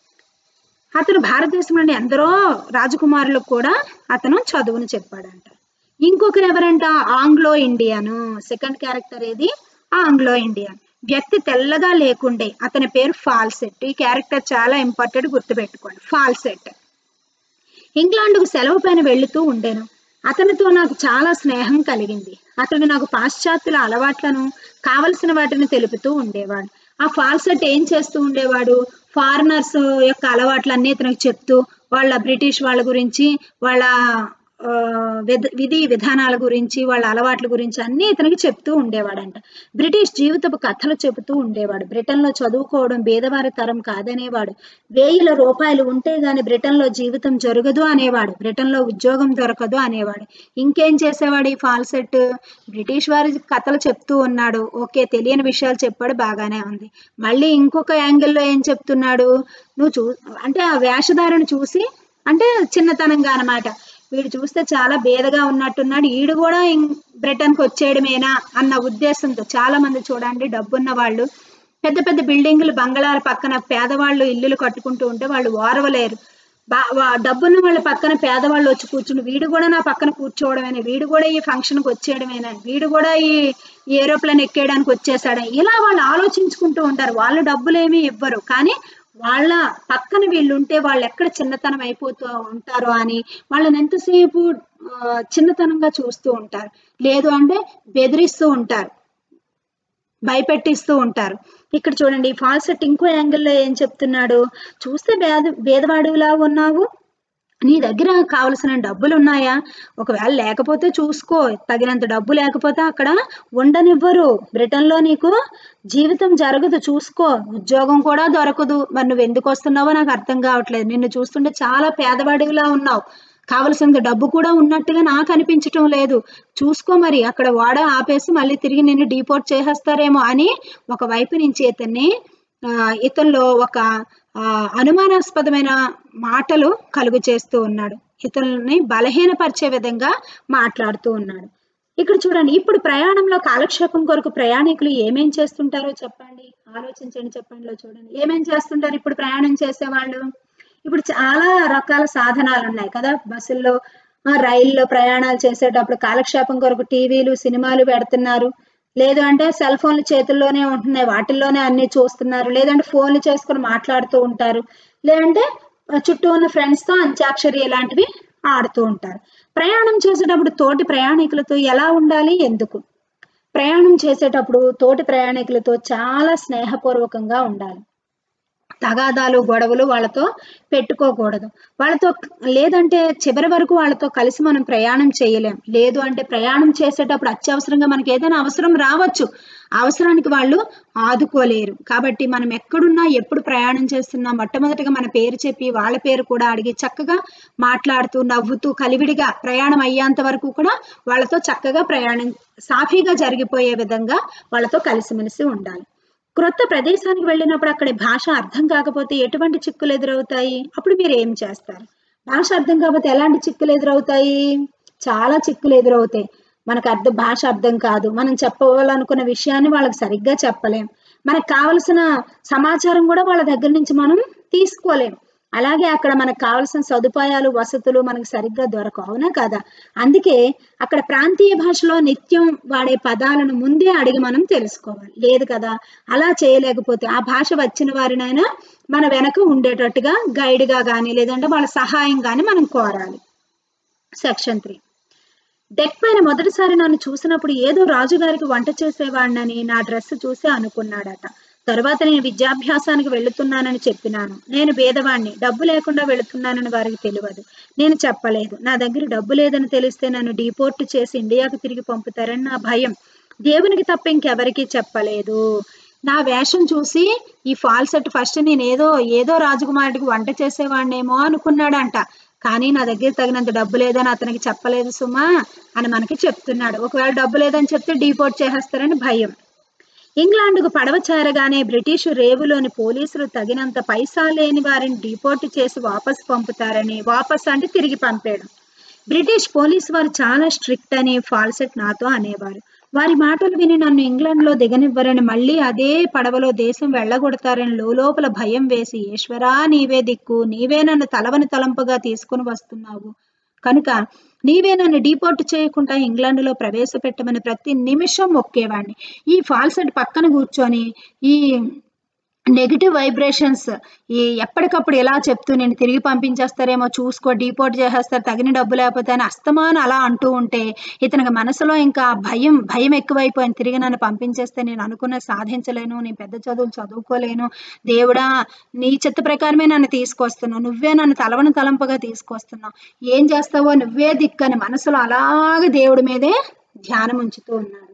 Speaker 1: అతను భారతదేశంలోని ఎందరో రాజకుమారులకు కూడా అతను చదువును చెప్పాడంట ఇంకొకరు ఎవరంట ఆంగ్లో ఇండియను సెకండ్ క్యారెక్టర్ ఏది ఆంగ్లో ఇండియన్ వ్యక్తి తెల్లగా లేకుండే అతని పేరు ఫాల్సెట్ ఈ క్యారెక్టర్ చాలా ఇంపార్టెంట్ గుర్తుపెట్టుకోండి ఫాల్సెట్ ఇంగ్లాండ్కు సెలవు పైన వెళుతూ ఉండేను అతనితో నాకు చాలా స్నేహం కలిగింది అతడు నాకు పాశ్చాత్యుల అలవాట్లను కావలసిన వాటిని తెలుపుతూ ఉండేవాడు ఆ ఫాల్సెట్ ఏం చేస్తూ ఉండేవాడు ఫారినర్స్ యొక్క అలవాట్లన్నీ ఇతనికి చెప్తూ వాళ్ళ బ్రిటిష్ వాళ్ళ గురించి వాళ్ళ ఆ, విధ- విధి విధానాల గురించి వాళ్ళ అలవాట్ల గురించి అన్నీ ఇతనికి చెప్తూ ఉండేవాడంట బ్రిటిష్ జీవితపు కథలు చెబుతూ ఉండేవాడు బ్రిటన్లో చదువుకోవడం పేదవారి తరం కాదనేవాడు వేల రూపాయలు ఉంటే గాని బ్రిటన్లో జీవితం జరగదు అనేవాడు బ్రిటన్లో ఉద్యోగం దొరకదు అనేవాడు ఇంకేం చేసేవాడు ఈ ఫాల్సెట్ బ్రిటిష్ వారి కథలు చెప్తూ ఉన్నాడు ఓకే తెలియని విషయాలు చెప్పాడు బాగానే ఉంది మళ్ళీ ఇంకొక యాంగిల్లో ఏం చెప్తున్నాడు నువ్వు చూ అంటే ఆ వేషధారణ చూసి అంటే చిన్నతనంగా అన్నమాట వీడు చూస్తే చాలా బేదగా ఉన్నట్టున్నాడు ఈడు కూడా ఇం- బ్రిటన్కి వచ్చేయడమేనా అన్న ఉద్దేశంతో చాలా మంది చూడండి డబ్బున్న వాళ్ళు పెద్ద పెద్ద బిల్డింగులు బంగళాల పక్కన పేదవాళ్ళు ఇల్లులు కట్టుకుంటూ ఉంటే వాళ్ళు ఓరవలేరు బా వా- డబ్బున్న వాళ్ళ పక్కన పేదవాళ్ళు వచ్చి కూర్చుని వీడు కూడా నా పక్కన కూర్చోవడమేనా వీడు కూడా ఈ ఫంక్షన్కి వచ్చేయడమేనా వీడు కూడా ఈ ఈ ఏరోప్లేన్ ఎక్కేయడానికి వచ్చేసాడా ఇలా వాళ్ళు ఆలోచించుకుంటూ ఉంటారు వాళ్ళు డబ్బులు ఏమీ ఇవ్వరు కానీ వాళ్ళ పక్కన వీళ్ళు ఉంటే వాళ్ళు ఎక్కడ చిన్నతనం అయిపోతూ ఉంటారో అని వాళ్ళని ఎంతసేపు ఆ, చిన్నతనంగా చూస్తూ ఉంటారు లేదు అంటే బెదిరిస్తూ ఉంటారు భయపెట్టిస్తూ ఉంటారు ఇక్కడ చూడండి ఫాల్సెట్ ఇంకో యాంగిల్లో ఏం చెప్తున్నాడు చూస్తే భేద భేదవాడిలా ఉన్నావు నీ దగ్గర కావలసిన డబ్బులు ఉన్నాయా ఒకవేళ లేకపోతే చూసుకో తగినంత డబ్బు లేకపోతే అక్కడ ఉండనివ్వరు బ్రిటన్లో నీకు జీవితం జరగదు చూసుకో ఉద్యోగం కూడా దొరకదు మరి నువ్వు ఎందుకు వస్తున్నావో నాకు అర్థం కావట్లేదు నిన్ను చూస్తుంటే చాలా పేదవాడిలా ఉన్నావు కావలసినంత డబ్బు కూడా ఉన్నట్టుగా నాకు అనిపించటం లేదు చూసుకో మరి అక్కడ వాడ ఆపేసి మళ్ళీ తిరిగి నిన్ను డీపోర్ట్ చేసేస్తారేమో అని ఒకవైపు నుంచి ఇతన్ని ఆ, ఇతనిలో ఒక ఆ, అనుమానాస్పదమైన మాటలు కలుగు చేస్తూ ఉన్నాడు ఇతరులని బలహీనపరిచే విధంగా మాట్లాడుతూ ఉన్నాడు ఇక్కడ చూడండి ఇప్పుడు ప్రయాణంలో కాలక్షేపం కొరకు ప్రయాణికులు ఏమేం చేస్తుంటారో చెప్పండి ఆలోచించండి చెప్పండి చూడండి ఏమేం చేస్తుంటారు ఇప్పుడు ప్రయాణం చేసేవాళ్ళు ఇప్పుడు చాలా రకాల సాధనాలు ఉన్నాయి కదా బస్సుల్లో ఆ, రైల్లో ప్రయాణాలు చేసేటప్పుడు కాలక్షేపం కొరకు టీవీలు సినిమాలు పెడుతున్నారు లేదు అంటే సెల్ ఫోన్లు చేతుల్లోనే ఉంటున్నాయి వాటిల్లోనే అన్ని చూస్తున్నారు లేదంటే ఫోన్లు చేసుకుని మాట్లాడుతూ ఉంటారు లేదంటే ఆ, చుట్టూ ఉన్న ఫ్రెండ్స్ తో అంత్యాక్షరి ఇలాంటివి ఆడుతూ ఉంటారు ప్రయాణం చేసేటప్పుడు తోటి ప్రయాణికులతో ఎలా ఉండాలి ఎందుకు ప్రయాణం చేసేటప్పుడు తోటి ప్రయాణికులతో చాలా స్నేహపూర్వకంగా ఉండాలి తగాదాలు గొడవలు వాళ్ళతో పెట్టుకోకూడదు వాళ్ళతో లేదంటే చివరి వరకు వాళ్ళతో కలిసి మనం ప్రయాణం చేయలేం లేదు అంటే ప్రయాణం చేసేటప్పుడు అత్యవసరంగా మనకి ఏదైనా అవసరం రావచ్చు అవసరానికి వాళ్ళు ఆదుకోలేరు కాబట్టి మనం ఎక్కడున్నా ఎప్పుడు ప్రయాణం చేస్తున్నా మొట్టమొదటిగా మన పేరు చెప్పి వాళ్ళ పేరు కూడా అడిగి చక్కగా మాట్లాడుతూ నవ్వుతూ కలివిడిగా ప్రయాణం అయ్యేంత వరకు కూడా వాళ్ళతో చక్కగా ప్రయాణం సాఫీగా జరిగిపోయే విధంగా వాళ్ళతో కలిసిమెలిసి ఉండాలి క్రొత్త ప్రదేశానికి వెళ్ళినప్పుడు అక్కడ భాష అర్థం కాకపోతే ఎటువంటి చిక్కులు ఎదురవుతాయి అప్పుడు మీరు ఏం చేస్తారు భాష అర్థం కాకపోతే ఎలాంటి చిక్కులు ఎదురవుతాయి చాలా చిక్కులు ఎదురవుతాయి మనకు అర్థం భాష అర్థం కాదు మనం చెప్పాలనుకున్న విషయాన్ని వాళ్ళకి సరిగ్గా చెప్పలేం మనకు కావలసిన సమాచారం కూడా వాళ్ళ దగ్గర నుంచి మనం తీసుకోలేం అలాగే అక్కడ మనకు కావలసిన సదుపాయాలు వసతులు మనకు సరిగ్గా దొరకవు అవునా కదా అందుకే అక్కడ ప్రాంతీయ భాషలో నిత్యం వాడే పదాలను ముందే అడిగి మనం తెలుసుకోవాలి లేదు కదా అలా చేయలేకపోతే ఆ భాష వచ్చిన వారినైనా మన వెనక ఉండేటట్టుగా గైడ్గా కానీ లేదంటే వాళ్ళ సహాయం కానీ మనం కోరాలి సెక్షన్ త్రీ డెక్ పైన మొదటిసారి నన్ను చూసినప్పుడు ఏదో రాజుగారికి వంట చేసేవాడినని నా డ్రెస్ చూసి అనుకున్నాడట తరువాత నేను విద్యాభ్యాసానికి వెళుతున్నానని చెప్పినాను నేను భేదవాణ్ణి డబ్బు లేకుండా వెళుతున్నానని వారికి తెలియదు నేను చెప్పలేదు నా దగ్గర డబ్బు లేదని తెలిస్తే నన్ను డీపోర్ట్ చేసి ఇండియాకు తిరిగి పంపుతారని నా భయం దేవునికి తప్ప ఇంకెవరికీ చెప్పలేదు నా వేషం చూసి ఈ ఫాల్సెట్ ఫస్ట్ నేను ఏదో ఏదో రాజకుమారుడికి వంట చేసేవాడినేమో అనుకున్నాడంట కానీ నా దగ్గర తగినంత డబ్బు లేదని అతనికి చెప్పలేదు సుమా అని మనకి చెప్తున్నాడు ఒకవేళ డబ్బు లేదని చెప్తే డీపోర్ట్ చేసేస్తారని భయం ఇంగ్లాండ్కు పడవ చేరగానే బ్రిటిషు రేవులోని పోలీసులు తగినంత పైసా లేని వారిని డిపోర్ట్ చేసి వాపస్ పంపుతారని వాపస్ అంటే తిరిగి పంపేయడం బ్రిటిష్ పోలీసు వారు చాలా స్ట్రిక్ట్ అని ఫాల్సెట్ నాతో అనేవారు వారి మాటలు విని నన్ను ఇంగ్లాండ్లో దిగనివ్వరని మళ్ళీ అదే పడవలో దేశం వెళ్ళగొడతారని లోపల భయం వేసి ఈశ్వరా నీవే దిక్కు నీవే నన్ను తలవని తలంపుగా తీసుకుని వస్తున్నావు కనుక నీవే నన్ను డీపోర్ట్ చేయకుండా ఇంగ్లాండ్లో ప్రవేశపెట్టమని ప్రతి నిమిషం మొక్కేవాడిని ఈ ఫాల్సెట్ పక్కన కూర్చొని ఈ నెగిటివ్ వైబ్రేషన్స్ ఈ ఎప్పటికప్పుడు ఎలా చెప్తూ నేను తిరిగి పంపించేస్తారేమో చూసుకో డీపోర్ట్ చేసేస్తారు తగిన డబ్బు లేకపోతే అని అస్తమానం అలా అంటూ ఉంటే ఇతనికి మనసులో ఇంకా భయం భయం ఎక్కువైపోయింది తిరిగి నన్ను పంపించేస్తే నేను అనుకున్న సాధించలేను నేను పెద్ద చదువులు చదువుకోలేను దేవుడా నీ చిత్త ప్రకారమే నన్ను తీసుకొస్తున్నావు నువ్వే నన్ను తలవని తలంపగా తీసుకొస్తున్నావు ఏం చేస్తావో నువ్వే దిక్కని మనసులో అలాగే దేవుడి మీదే ధ్యానం ఉంచుతూ ఉన్నాడు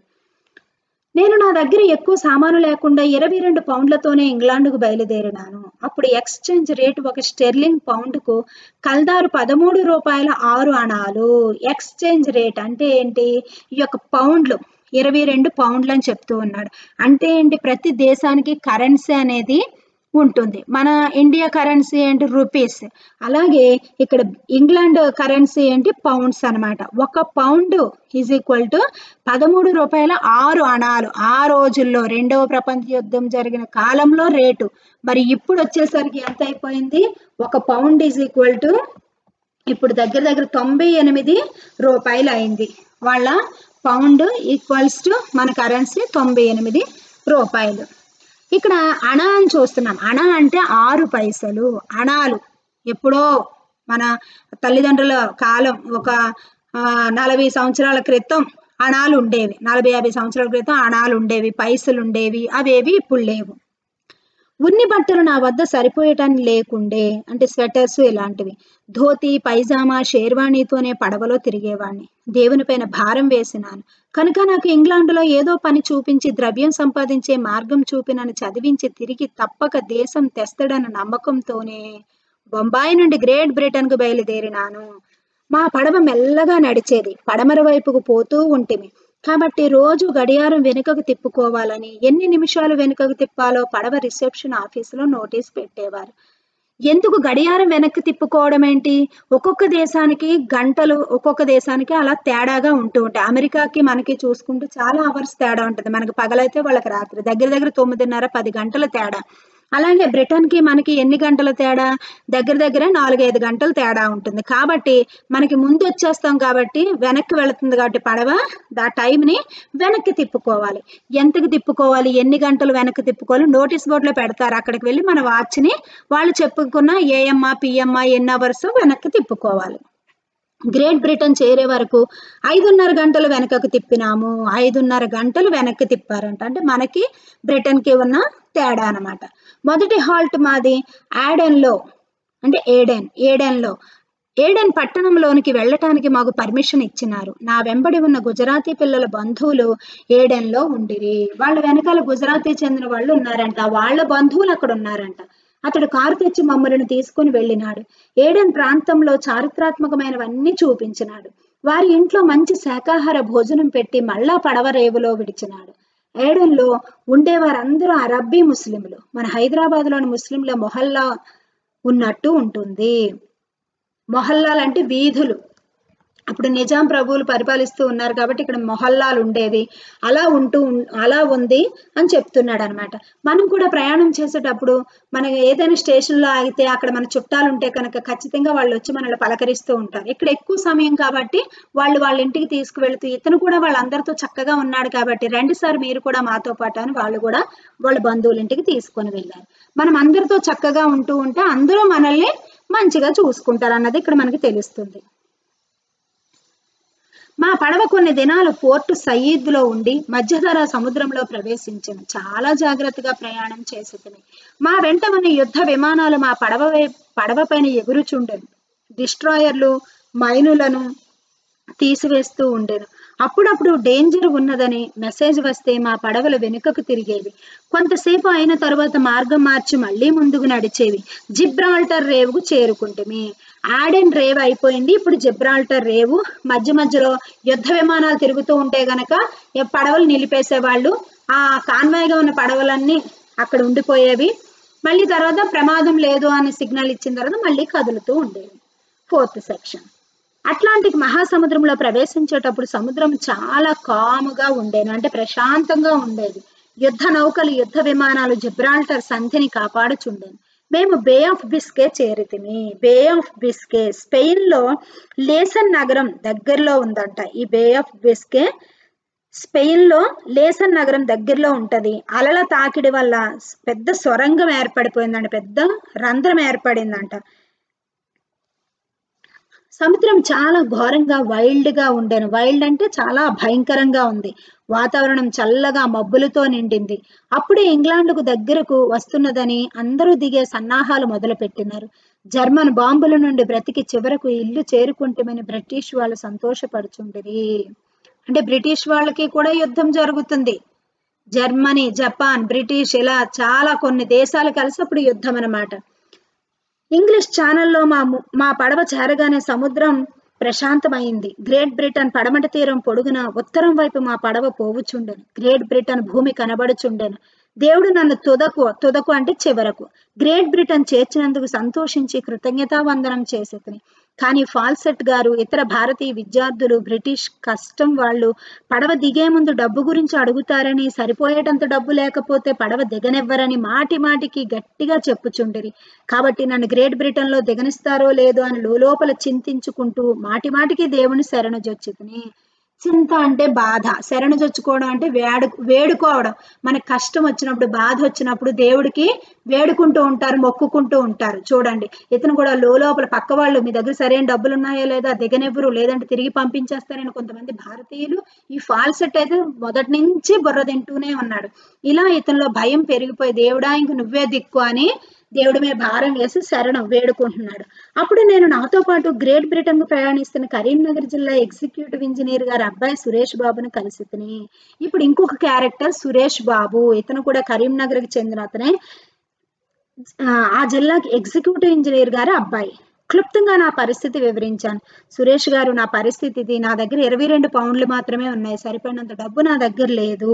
Speaker 1: నేను నా దగ్గర ఎక్కువ సామాను లేకుండా ఇరవై రెండు పౌండ్లతోనే ఇంగ్లాండ్కు బయలుదేరినాను అప్పుడు ఎక్స్చేంజ్ రేటు ఒక స్టెర్లింగ్ పౌండ్కు కల్దారు పదమూడు రూపాయల ఆరు అణాలు ఎక్స్చేంజ్ రేట్ అంటే ఏంటి ఈ యొక్క పౌండ్లు ఇరవై రెండు పౌండ్లు అని చెప్తూ ఉన్నాడు అంటే ఏంటి ప్రతి దేశానికి కరెన్సీ అనేది ఉంటుంది మన ఇండియా కరెన్సీ ఏంటి రూపీస్ అలాగే ఇక్కడ ఇంగ్లాండ్ కరెన్సీ ఏంటి పౌండ్స్ అన్నమాట ఒక పౌండ్ ఈజ్ ఈక్వల్ టు పదమూడు రూపాయల ఆరు అణాలు ఆ రోజుల్లో రెండవ ప్రపంచ యుద్ధం జరిగిన కాలంలో రేటు మరి ఇప్పుడు వచ్చేసరికి ఎంత అయిపోయింది ఒక పౌండ్ ఈజ్ ఈక్వల్ టు ఇప్పుడు దగ్గర దగ్గర తొంభై ఎనిమిది రూపాయలు అయింది వాళ్ళ పౌండ్ ఈక్వల్స్ టు మన కరెన్సీ తొంభై ఎనిమిది రూపాయలు ఇక్కడ అణ అని చూస్తున్నాం అణ అంటే ఆరు పైసలు అణాలు ఎప్పుడో మన తల్లిదండ్రుల కాలం ఒక ఆ, నలభై సంవత్సరాల క్రితం అణాలు ఉండేవి నలభై యాభై సంవత్సరాల క్రితం అణాలు ఉండేవి పైసలు ఉండేవి అవేవి ఇప్పుడు లేవు ఉన్ని బట్టలు నా వద్ద సరిపోయటానికి లేకుండే అంటే స్వెటర్స్ ఇలాంటివి ధోతి పైజామా షేర్వాణితోనే పడవలో తిరిగేవాడిని దేవుని పైన భారం వేసినాను కనుక నాకు ఇంగ్లాండ్లో ఏదో పని చూపించి ద్రవ్యం సంపాదించే మార్గం చూపి నన్ను చదివించి తిరిగి తప్పక దేశం తెస్తడన్న నమ్మకంతోనే బొంబాయి నుండి గ్రేట్ బ్రిటన్కు బయలుదేరినాను మా పడవ మెల్లగా నడిచేది పడమర వైపుకు పోతూ ఉంటిమి కాబట్టి రోజు గడియారం వెనుకకు తిప్పుకోవాలని ఎన్ని నిమిషాలు వెనుకకు తిప్పాలో పడవ రిసెప్షన్ ఆఫీసులో నోటీస్ పెట్టేవారు ఎందుకు గడియారం వెనక్కి తిప్పుకోవడం ఏంటి ఒక్కొక్క దేశానికి గంటలు ఒక్కొక్క దేశానికి అలా తేడాగా ఉంటూ ఉంటాయి అమెరికాకి మనకి చూసుకుంటే చాలా అవర్స్ తేడా ఉంటుంది మనకి పగలైతే వాళ్ళకి రాత్రి దగ్గర దగ్గర తొమ్మిదిన్నర పది గంటల తేడా అలాగే బ్రిటన్కి మనకి ఎన్ని గంటల తేడా దగ్గర దగ్గర నాలుగైదు గంటలు తేడా ఉంటుంది కాబట్టి మనకి ముందు వచ్చేస్తాం కాబట్టి వెనక్కి వెళుతుంది కాబట్టి పడవ ఆ టైంని వెనక్కి తిప్పుకోవాలి ఎంతకి తిప్పుకోవాలి ఎన్ని గంటలు వెనక్కి తిప్పుకోవాలి నోటీస్ బోర్డులో పెడతారు అక్కడికి వెళ్ళి మన వాచ్ని వాళ్ళు చెప్పుకున్న ఏఎంఆ పిఎంఆ ఎన్ని అవర్స్ వెనక్కి తిప్పుకోవాలి గ్రేట్ బ్రిటన్ చేరే వరకు ఐదున్నర గంటలు వెనకకు తిప్పినాము ఐదున్నర గంటలు వెనక్కి తిప్పారంట అంటే మనకి బ్రిటన్కి ఉన్న తేడా అనమాట మొదటి హాల్ట్ మాది యాడెన్లో అంటే ఏడెన్ ఏడెన్లో ఏడెన్ పట్టణంలోనికి వెళ్ళటానికి మాకు పర్మిషన్ ఇచ్చినారు నా వెంబడి ఉన్న గుజరాతీ పిల్లల బంధువులు ఏడెన్లో ఉండిరి వాళ్ళ వెనకాల గుజరాతీ చెందిన వాళ్ళు ఉన్నారంట వాళ్ళ బంధువులు అక్కడ ఉన్నారంట అతడు కారు తెచ్చి మమ్మల్ని తీసుకుని వెళ్ళినాడు ఏడెన్ ప్రాంతంలో చారిత్రాత్మకమైనవన్నీ చూపించినాడు వారి ఇంట్లో మంచి శాకాహార భోజనం పెట్టి మళ్ళా పడవ రేవులో విడిచినాడు ఏడెన్లో ఉండేవారందరూ అరబ్బీ ముస్లింలు మన హైదరాబాద్లోని ముస్లింల మొహల్లా ఉన్నట్టు ఉంటుంది మొహల్లాలు అంటే వీధులు అప్పుడు నిజాం ప్రభువులు పరిపాలిస్తూ ఉన్నారు కాబట్టి ఇక్కడ మొహల్లాలు ఉండేవి అలా ఉంటూ ఉన్- అలా ఉంది అని చెప్తున్నాడు అనమాట మనం కూడా ప్రయాణం చేసేటప్పుడు మనం ఏదైనా స్టేషన్లో ఆగితే అక్కడ మన చుట్టాలు ఉంటే కనుక ఖచ్చితంగా వాళ్ళు వచ్చి మనల్ని పలకరిస్తూ ఉంటారు ఇక్కడ ఎక్కువ సమయం కాబట్టి వాళ్ళు వాళ్ళ ఇంటికి తీసుకువెళ్తూ ఇతను కూడా వాళ్ళందరితో చక్కగా ఉన్నాడు కాబట్టి రండి సార్ మీరు కూడా మాతో పాటు అని వాళ్ళు కూడా వాళ్ళ బంధువుల ఇంటికి తీసుకొని వెళ్ళారు మనం అందరితో చక్కగా ఉంటూ ఉంటే అందరూ మనల్ని మంచిగా చూసుకుంటారు అన్నది ఇక్కడ మనకి తెలుస్తుంది మా పడవ కొన్ని దినాలు పోర్టు సయీద్లో ఉండి మధ్యధరా సముద్రంలో ప్రవేశించిన చాలా జాగ్రత్తగా ప్రయాణం చేసేది మా వెంట ఉన్న యుద్ధ విమానాలు మా పడవ వై- పడవ పైన ఎగురుచుండెను డిస్ట్రాయర్లు మైనులను తీసివేస్తూ ఉండేను అప్పుడప్పుడు డేంజర్ ఉన్నదని మెసేజ్ వస్తే మా పడవలు వెనుకకు తిరిగేవి కొంతసేపు అయిన తర్వాత మార్గం మార్చి మళ్ళీ ముందుకు నడిచేవి జిబ్రాల్టర్ రేవుకు చేరుకుంటేమి ఆడెన్ రేవ్ అయిపోయింది ఇప్పుడు జిబ్రాల్టర్ రేవు మధ్య మధ్యలో యుద్ధ విమానాలు తిరుగుతూ ఉంటే గనక ఈ పడవలు నిలిపేసేవాళ్ళు ఆ కాన్వాయ్గా ఉన్న పడవలన్నీ అక్కడ ఉండిపోయేవి మళ్ళీ తర్వాత ప్రమాదం లేదు అని సిగ్నల్ ఇచ్చిన తర్వాత మళ్ళీ కదులుతూ ఉండేవి ఫోర్త్ సెక్షన్ అట్లాంటిక్ మహాసముద్రంలో ప్రవేశించేటప్పుడు సముద్రం చాలా కాముగా ఉండేది అంటే ప్రశాంతంగా ఉండేది యుద్ధ నౌకలు యుద్ధ విమానాలు జిబ్రాల్టర్ సంధిని కాపాడుచుండేది మేము బే ఆఫ్ బిస్కే చేరితిమి బే ఆఫ్ బిస్కే స్పెయిన్ లో లేసన్ నగరం దగ్గరలో ఉందంట ఈ బే ఆఫ్ బిస్కే స్పెయిన్ లో లేసన్ నగరం దగ్గరలో ఉంటది అలల తాకిడి వల్ల పెద్ద సొరంగం ఏర్పడిపోయిందంట పెద్ద రంధ్రం ఏర్పడిందంట సముద్రం చాలా ఘోరంగా వైల్డ్ గా ఉండేను వైల్డ్ అంటే చాలా భయంకరంగా ఉంది వాతావరణం చల్లగా మబ్బులతో నిండింది అప్పుడే ఇంగ్లాండ్కు దగ్గరకు వస్తున్నదని అందరూ దిగే సన్నాహాలు మొదలుపెట్టినారు జర్మన్ బాంబుల నుండి బ్రతికి చివరకు ఇల్లు చేరుకుంటామని బ్రిటిష్ వాళ్ళు సంతోషపడుచుండిరి అంటే బ్రిటిష్ వాళ్ళకి కూడా యుద్ధం జరుగుతుంది జర్మనీ జపాన్ బ్రిటిష్ ఇలా చాలా కొన్ని దేశాలు కలిసి అప్పుడు యుద్ధం అన్నమాట ఇంగ్లీష్ ఛానల్లో మా ము- మా పడవ చేరగానే సముద్రం ప్రశాంతమైంది గ్రేట్ బ్రిటన్ పడమటి తీరం పొడుగున ఉత్తరం వైపు మా పడవ పోవుచుండెను గ్రేట్ బ్రిటన్ భూమి కనబడుచుండెను దేవుడు నన్ను తుదకు తుదకు అంటే చివరకు గ్రేట్ బ్రిటన్ చేర్చినందుకు సంతోషించి కృతజ్ఞతావందనం చేసేతని కానీ ఫాల్సెట్ గారు ఇతర భారతీయ విద్యార్థులు బ్రిటిష్ కస్టమ్ వాళ్ళు పడవ దిగే ముందు డబ్బు గురించి అడుగుతారని సరిపోయేటంత డబ్బు లేకపోతే పడవ దిగనివ్వరని మాటి మాటికి గట్టిగా చెప్పుచుండిరి కాబట్టి నన్ను గ్రేట్ బ్రిటన్ లో దిగనిస్తారో లేదో అని లోపల చింతించుకుంటూ మాటి మాటికి దేవుని శరణు జొచ్చుకుని చింత అంటే బాధ శరణు చొచ్చుకోవడం అంటే వేడు వేడుకోవడం మనకు కష్టం వచ్చినప్పుడు బాధ వచ్చినప్పుడు దేవుడికి వేడుకుంటూ ఉంటారు మొక్కుకుంటూ ఉంటారు చూడండి ఇతను కూడా లోపల పక్క వాళ్ళు మీ దగ్గర సరైన డబ్బులు ఉన్నాయో లేదా దిగనివ్వరు లేదంటే తిరిగి పంపించేస్తారని కొంతమంది భారతీయులు ఈ ఫాల్సెట్ అయితే మొదటి నుంచి బుర్ర తింటూనే ఉన్నాడు ఇలా ఇతనిలో భయం పెరిగిపోయి దేవుడా ఇంక నువ్వే దిక్కు అని దేవుడి మీద భారం వేసి శరణం వేడుకుంటున్నాడు అప్పుడు నేను నాతో పాటు గ్రేట్ బ్రిటన్ కు ప్రయాణిస్తున్న కరీంనగర్ జిల్లా ఎగ్జిక్యూటివ్ ఇంజనీర్ గారి అబ్బాయి సురేష్ బాబుని కలిసి ఇప్పుడు ఇంకొక క్యారెక్టర్ సురేష్ బాబు ఇతను కూడా కరీంనగర్ కి చెందిన అతనే ఆ, ఆ జిల్లాకి ఎగ్జిక్యూటివ్ ఇంజనీర్ గారి అబ్బాయి క్లుప్తంగా నా పరిస్థితి వివరించాను సురేష్ గారు నా పరిస్థితి ఇది నా దగ్గర ఇరవై రెండు పౌండ్లు మాత్రమే ఉన్నాయి సరిపడినంత డబ్బు నా దగ్గర లేదు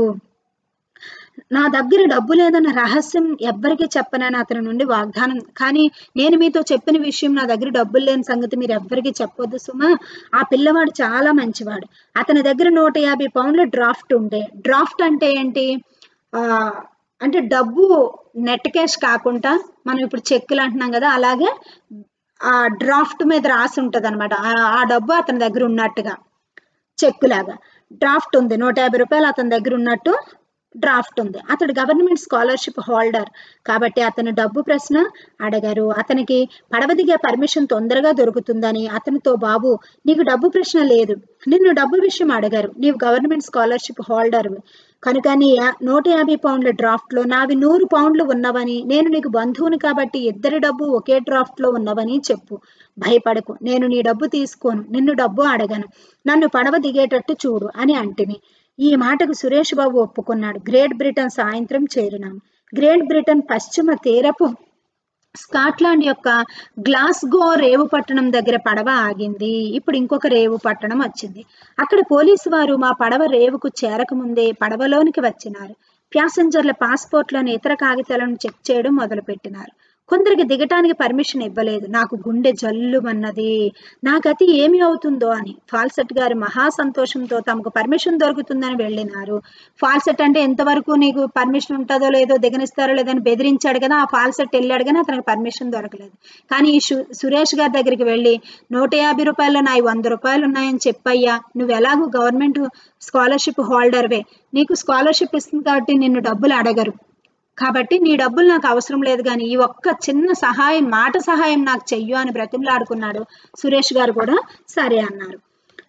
Speaker 1: నా దగ్గర డబ్బు లేదన్న రహస్యం ఎవ్వరికీ చెప్పనని అతని నుండి వాగ్దానం కానీ నేను మీతో చెప్పిన విషయం నా దగ్గర డబ్బులు లేని సంగతి మీరు ఎవ్వరికీ చెప్పొద్దు సుమా ఆ పిల్లవాడు చాలా మంచివాడు అతని దగ్గర నూట యాభై పౌండ్ల డ్రాఫ్ట్ ఉండే డ్రాఫ్ట్ అంటే ఏంటి ఆ అంటే డబ్బు నెట్ క్యాష్ కాకుండా మనం ఇప్పుడు చెక్కులు అంటున్నాం కదా అలాగే ఆ డ్రాఫ్ట్ మీద రాసి ఉంటది అనమాట ఆ డబ్బు అతని దగ్గర ఉన్నట్టుగా చెక్కులాగా డ్రాఫ్ట్ ఉంది నూట యాభై రూపాయలు అతని దగ్గర ఉన్నట్టు డ్రాఫ్ట్ ఉంది అతడు గవర్నమెంట్ స్కాలర్షిప్ హోల్డర్ కాబట్టి అతను డబ్బు ప్రశ్న అడగారు అతనికి పడవ దిగే పర్మిషన్ తొందరగా దొరుకుతుందని అతనితో బాబు నీకు డబ్బు ప్రశ్న లేదు నిన్ను డబ్బు విషయం అడగారు నీవు గవర్నమెంట్ స్కాలర్షిప్ హోల్డర్ కనుక నీ యా- నూట యాభై పౌండ్ల డ్రాఫ్ట్ లో నావి నూరు పౌండ్లు ఉన్నవని నేను నీకు బంధువుని కాబట్టి ఇద్దరి డబ్బు ఒకే డ్రాఫ్ట్ లో ఉన్నవని చెప్పు భయపడకు నేను నీ డబ్బు తీసుకోను నిన్ను డబ్బు అడగను నన్ను పడవ దిగేటట్టు చూడు అని అంటిని ఈ మాటకు సురేష్ బాబు ఒప్పుకున్నాడు గ్రేట్ బ్రిటన్ సాయంత్రం చేరినాం గ్రేట్ బ్రిటన్ పశ్చిమ తీరపు స్కాట్లాండ్ యొక్క గ్లాస్గో రేవు పట్టణం దగ్గర పడవ ఆగింది ఇప్పుడు ఇంకొక రేవు పట్టణం వచ్చింది అక్కడ పోలీసు వారు మా పడవ రేవుకు చేరకముందే పడవలోనికి వచ్చినారు ప్యాసింజర్ల పాస్పోర్ట్లను ఇతర కాగితాలను చెక్ చేయడం మొదలుపెట్టినారు కొందరికి దిగటానికి పర్మిషన్ ఇవ్వలేదు నాకు గుండె జల్లుమన్నది నా గతి ఏమి అవుతుందో అని ఫాల్సెట్ గారు మహా సంతోషంతో తమకు పర్మిషన్ దొరుకుతుందని వెళ్ళినారు ఫాల్సెట్ అంటే ఎంతవరకు నీకు పర్మిషన్ ఉంటుందో లేదో దిగనిస్తారో లేదని బెదిరించాడు కదా ఆ ఫాల్సెట్ వెళ్ళాడు కానీ అతనికి పర్మిషన్ దొరకలేదు కానీ ఈ సు- సురేష్ గారి దగ్గరికి వెళ్ళి నూట యాభై రూపాయలు నాయి వంద రూపాయలు ఉన్నాయని చెప్పయ్యా నువ్వు ఎలాగో గవర్నమెంట్ స్కాలర్షిప్ హోల్డర్వే నీకు స్కాలర్షిప్ ఇస్తుంది కాబట్టి నిన్ను డబ్బులు అడగరు కాబట్టి నీ డబ్బులు నాకు అవసరం లేదు కానీ ఈ ఒక్క చిన్న సహాయం మాట సహాయం నాకు చెయ్యు అని బ్రతిమలాడుకున్నాడు సురేష్ గారు కూడా సరే అన్నారు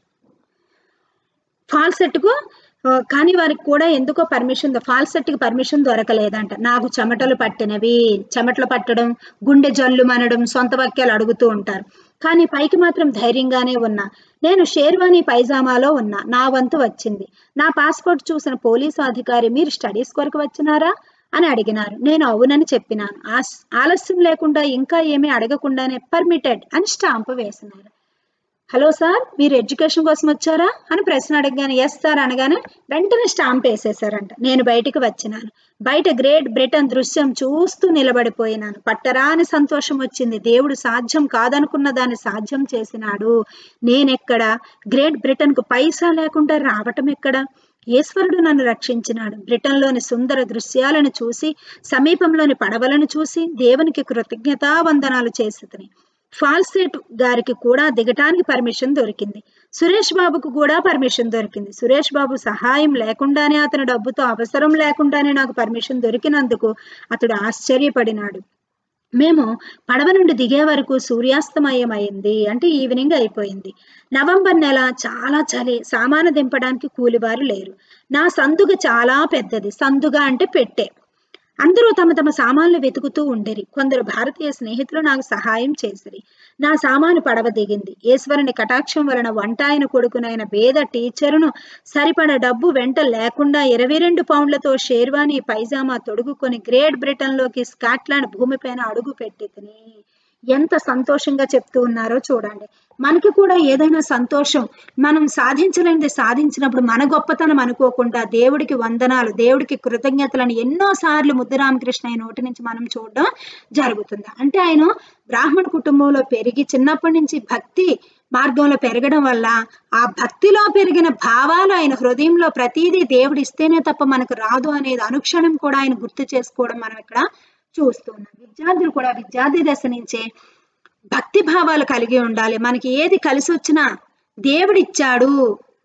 Speaker 1: ఫాల్సెట్కు ఆ, కానీ వారికి కూడా ఎందుకో పర్మిషన్ ఫాల్సెట్కి పర్మిషన్ దొరకలేదంట నాకు చెమటలు పట్టినవి చెమటలు పట్టడం గుండె జల్లు మనడం సొంత వాక్యాలు అడుగుతూ ఉంటారు కానీ పైకి మాత్రం ధైర్యంగానే ఉన్నా నేను షేర్వాణి పైజామాలో ఉన్నా నా వంతు వచ్చింది నా పాస్పోర్ట్ చూసిన పోలీసు అధికారి మీరు స్టడీస్ కొరకు వచ్చినారా అని అడిగినారు నేను అవునని చెప్పినాను ఆస్- ఆలస్యం లేకుండా ఇంకా ఏమీ అడగకుండానే పర్మిటెడ్ అని స్టాంపు వేసినారు హలో సార్ మీరు ఎడ్యుకేషన్ కోసం వచ్చారా అని ప్రశ్న అడగగానే ఎస్ సార్ అనగానే వెంటనే స్టాంప్ వేసేసారంట నేను బయటికి వచ్చినాను బయట గ్రేట్ బ్రిటన్ దృశ్యం చూస్తూ నిలబడిపోయినాను పట్టరాని సంతోషం వచ్చింది దేవుడు సాధ్యం కాదనుకున్న దాన్ని సాధ్యం చేసినాడు నేనెక్కడ గ్రేట్ బ్రిటన్కు పైసా లేకుండా రావటం ఎక్కడ ఈశ్వరుడు నన్ను రక్షించినాడు బ్రిటన్లోని సుందర దృశ్యాలను చూసి సమీపంలోని పడవలను చూసి దేవునికి కృతజ్ఞతావందనాలు చేసి ఫాల్సెట్ గారికి కూడా దిగటానికి పర్మిషన్ దొరికింది సురేష్ బాబుకు కూడా పర్మిషన్ దొరికింది సురేష్ బాబు సహాయం లేకుండానే అతని డబ్బుతో అవసరం లేకుండానే నాకు పర్మిషన్ దొరికినందుకు అతడు ఆశ్చర్యపడినాడు మేము పడవ నుండి దిగే వరకు సూర్యాస్తమయం అయింది అంటే ఈవినింగ్ అయిపోయింది నవంబర్ నెల చాలా చలి సామాను దింపడానికి కూలివారు లేరు నా సందుగ చాలా పెద్దది సందుగా అంటే పెట్టే అందరూ తమ తమ సామాన్లు వెతుకుతూ ఉండేరి కొందరు భారతీయ స్నేహితులు నాకు సహాయం చేసిరి నా సామాను పడవ దిగింది ఈశ్వరుని కటాక్షం వలన వంటాయన కొడుకునైన పేద టీచరును సరిపడ డబ్బు వెంట లేకుండా ఇరవై రెండు పౌండ్లతో షేర్వాణి పైజామా తొడుగుకొని గ్రేట్ బ్రిటన్లోకి స్కాట్లాండ్ భూమిపైన అడుగు పెట్టి తిని ఎంత సంతోషంగా చెప్తూ ఉన్నారో చూడండి మనకి కూడా ఏదైనా సంతోషం మనం సాధించలేనిది సాధించినప్పుడు మన గొప్పతనం అనుకోకుండా దేవుడికి వందనాలు దేవుడికి కృతజ్ఞతలను ఎన్నో సార్లు ముద్దురామకృష్ణ నోటి నుంచి మనం చూడడం జరుగుతుంది అంటే ఆయన బ్రాహ్మణ కుటుంబంలో పెరిగి చిన్నప్పటి నుంచి భక్తి మార్గంలో పెరగడం వల్ల ఆ భక్తిలో పెరిగిన భావాలు ఆయన హృదయంలో ప్రతిదీ దేవుడు ఇస్తేనే తప్ప మనకు రాదు అనేది అనుక్షణం కూడా ఆయన గుర్తు చేసుకోవడం మనం ఇక్కడ చూస్తున్నాం విద్యార్థులు కూడా విద్యార్థి దశ నుంచే భక్తి భావాలు కలిగి ఉండాలి మనకి ఏది కలిసి వచ్చినా దేవుడిచ్చాడు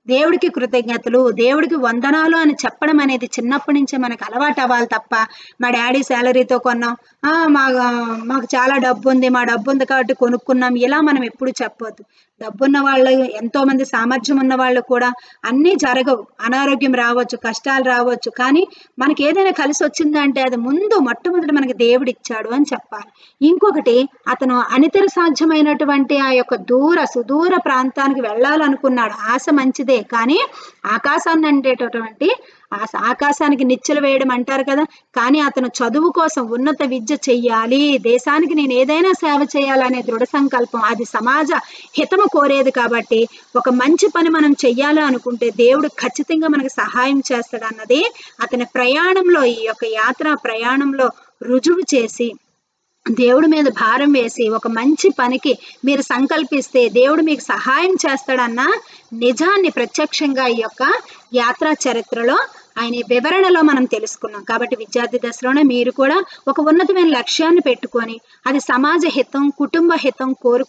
Speaker 1: దేవుడికి కృతజ్ఞతలు దేవుడికి వందనాలు అని చెప్పడం అనేది చిన్నప్పటి నుంచే మనకు అలవాటు అవ్వాలి తప్ప మా డాడీ శాలరీతో కొన్నాం "ఆ, మా మాకు చాలా డబ్బు ఉంది మా డబ్బు ఉంది కాబట్టి కొనుక్కున్నాం ఇలా మనం ఎప్పుడు చెప్పొద్దు డబ్బున్న వాళ్ళు ఎంతో మంది సామర్థ్యం ఉన్న వాళ్ళు కూడా అన్నీ జరగవు అనారోగ్యం రావచ్చు కష్టాలు రావచ్చు కానీ మనకి ఏదైనా కలిసి వచ్చిందంటే అది ముందు మొట్టమొదటి మనకి దేవుడు ఇచ్చాడు అని చెప్పాలి ఇంకొకటి అతను అనితర సాధ్యమైనటువంటి ఆ యొక్క దూర సుదూర ప్రాంతానికి వెళ్ళాలనుకున్నాడు ఆశ మంచిదే కానీ ఆకాశాన్ని అంటేటటువంటి ఆశ ఆకాశానికి నిచ్చెలు వేయడం అంటారు కదా కానీ అతను చదువు కోసం ఉన్నత విద్య చెయ్యాలి దేశానికి నేను ఏదైనా సేవ చేయాలనే దృఢ సంకల్పం అది సమాజ హితము కోరేది కాబట్టి ఒక మంచి పని మనం చెయ్యాలి అనుకుంటే దేవుడు ఖచ్చితంగా మనకు సహాయం చేస్తాడు అన్నది అతని ప్రయాణంలో ఈ యొక్క యాత్ర ప్రయాణంలో రుజువు చేసి దేవుడి మీద భారం వేసి ఒక మంచి పనికి మీరు సంకల్పిస్తే దేవుడు మీకు సహాయం చేస్తాడన్న నిజాన్ని ప్రత్యక్షంగా ఈ యొక్క యాత్రా చరిత్రలో ఆయన వివరణలో మనం తెలుసుకున్నాం కాబట్టి విద్యార్థి దశలోనే మీరు కూడా ఒక ఉన్నతమైన లక్ష్యాన్ని పెట్టుకొని అది సమాజ హితం కుటుంబ హితం కోరు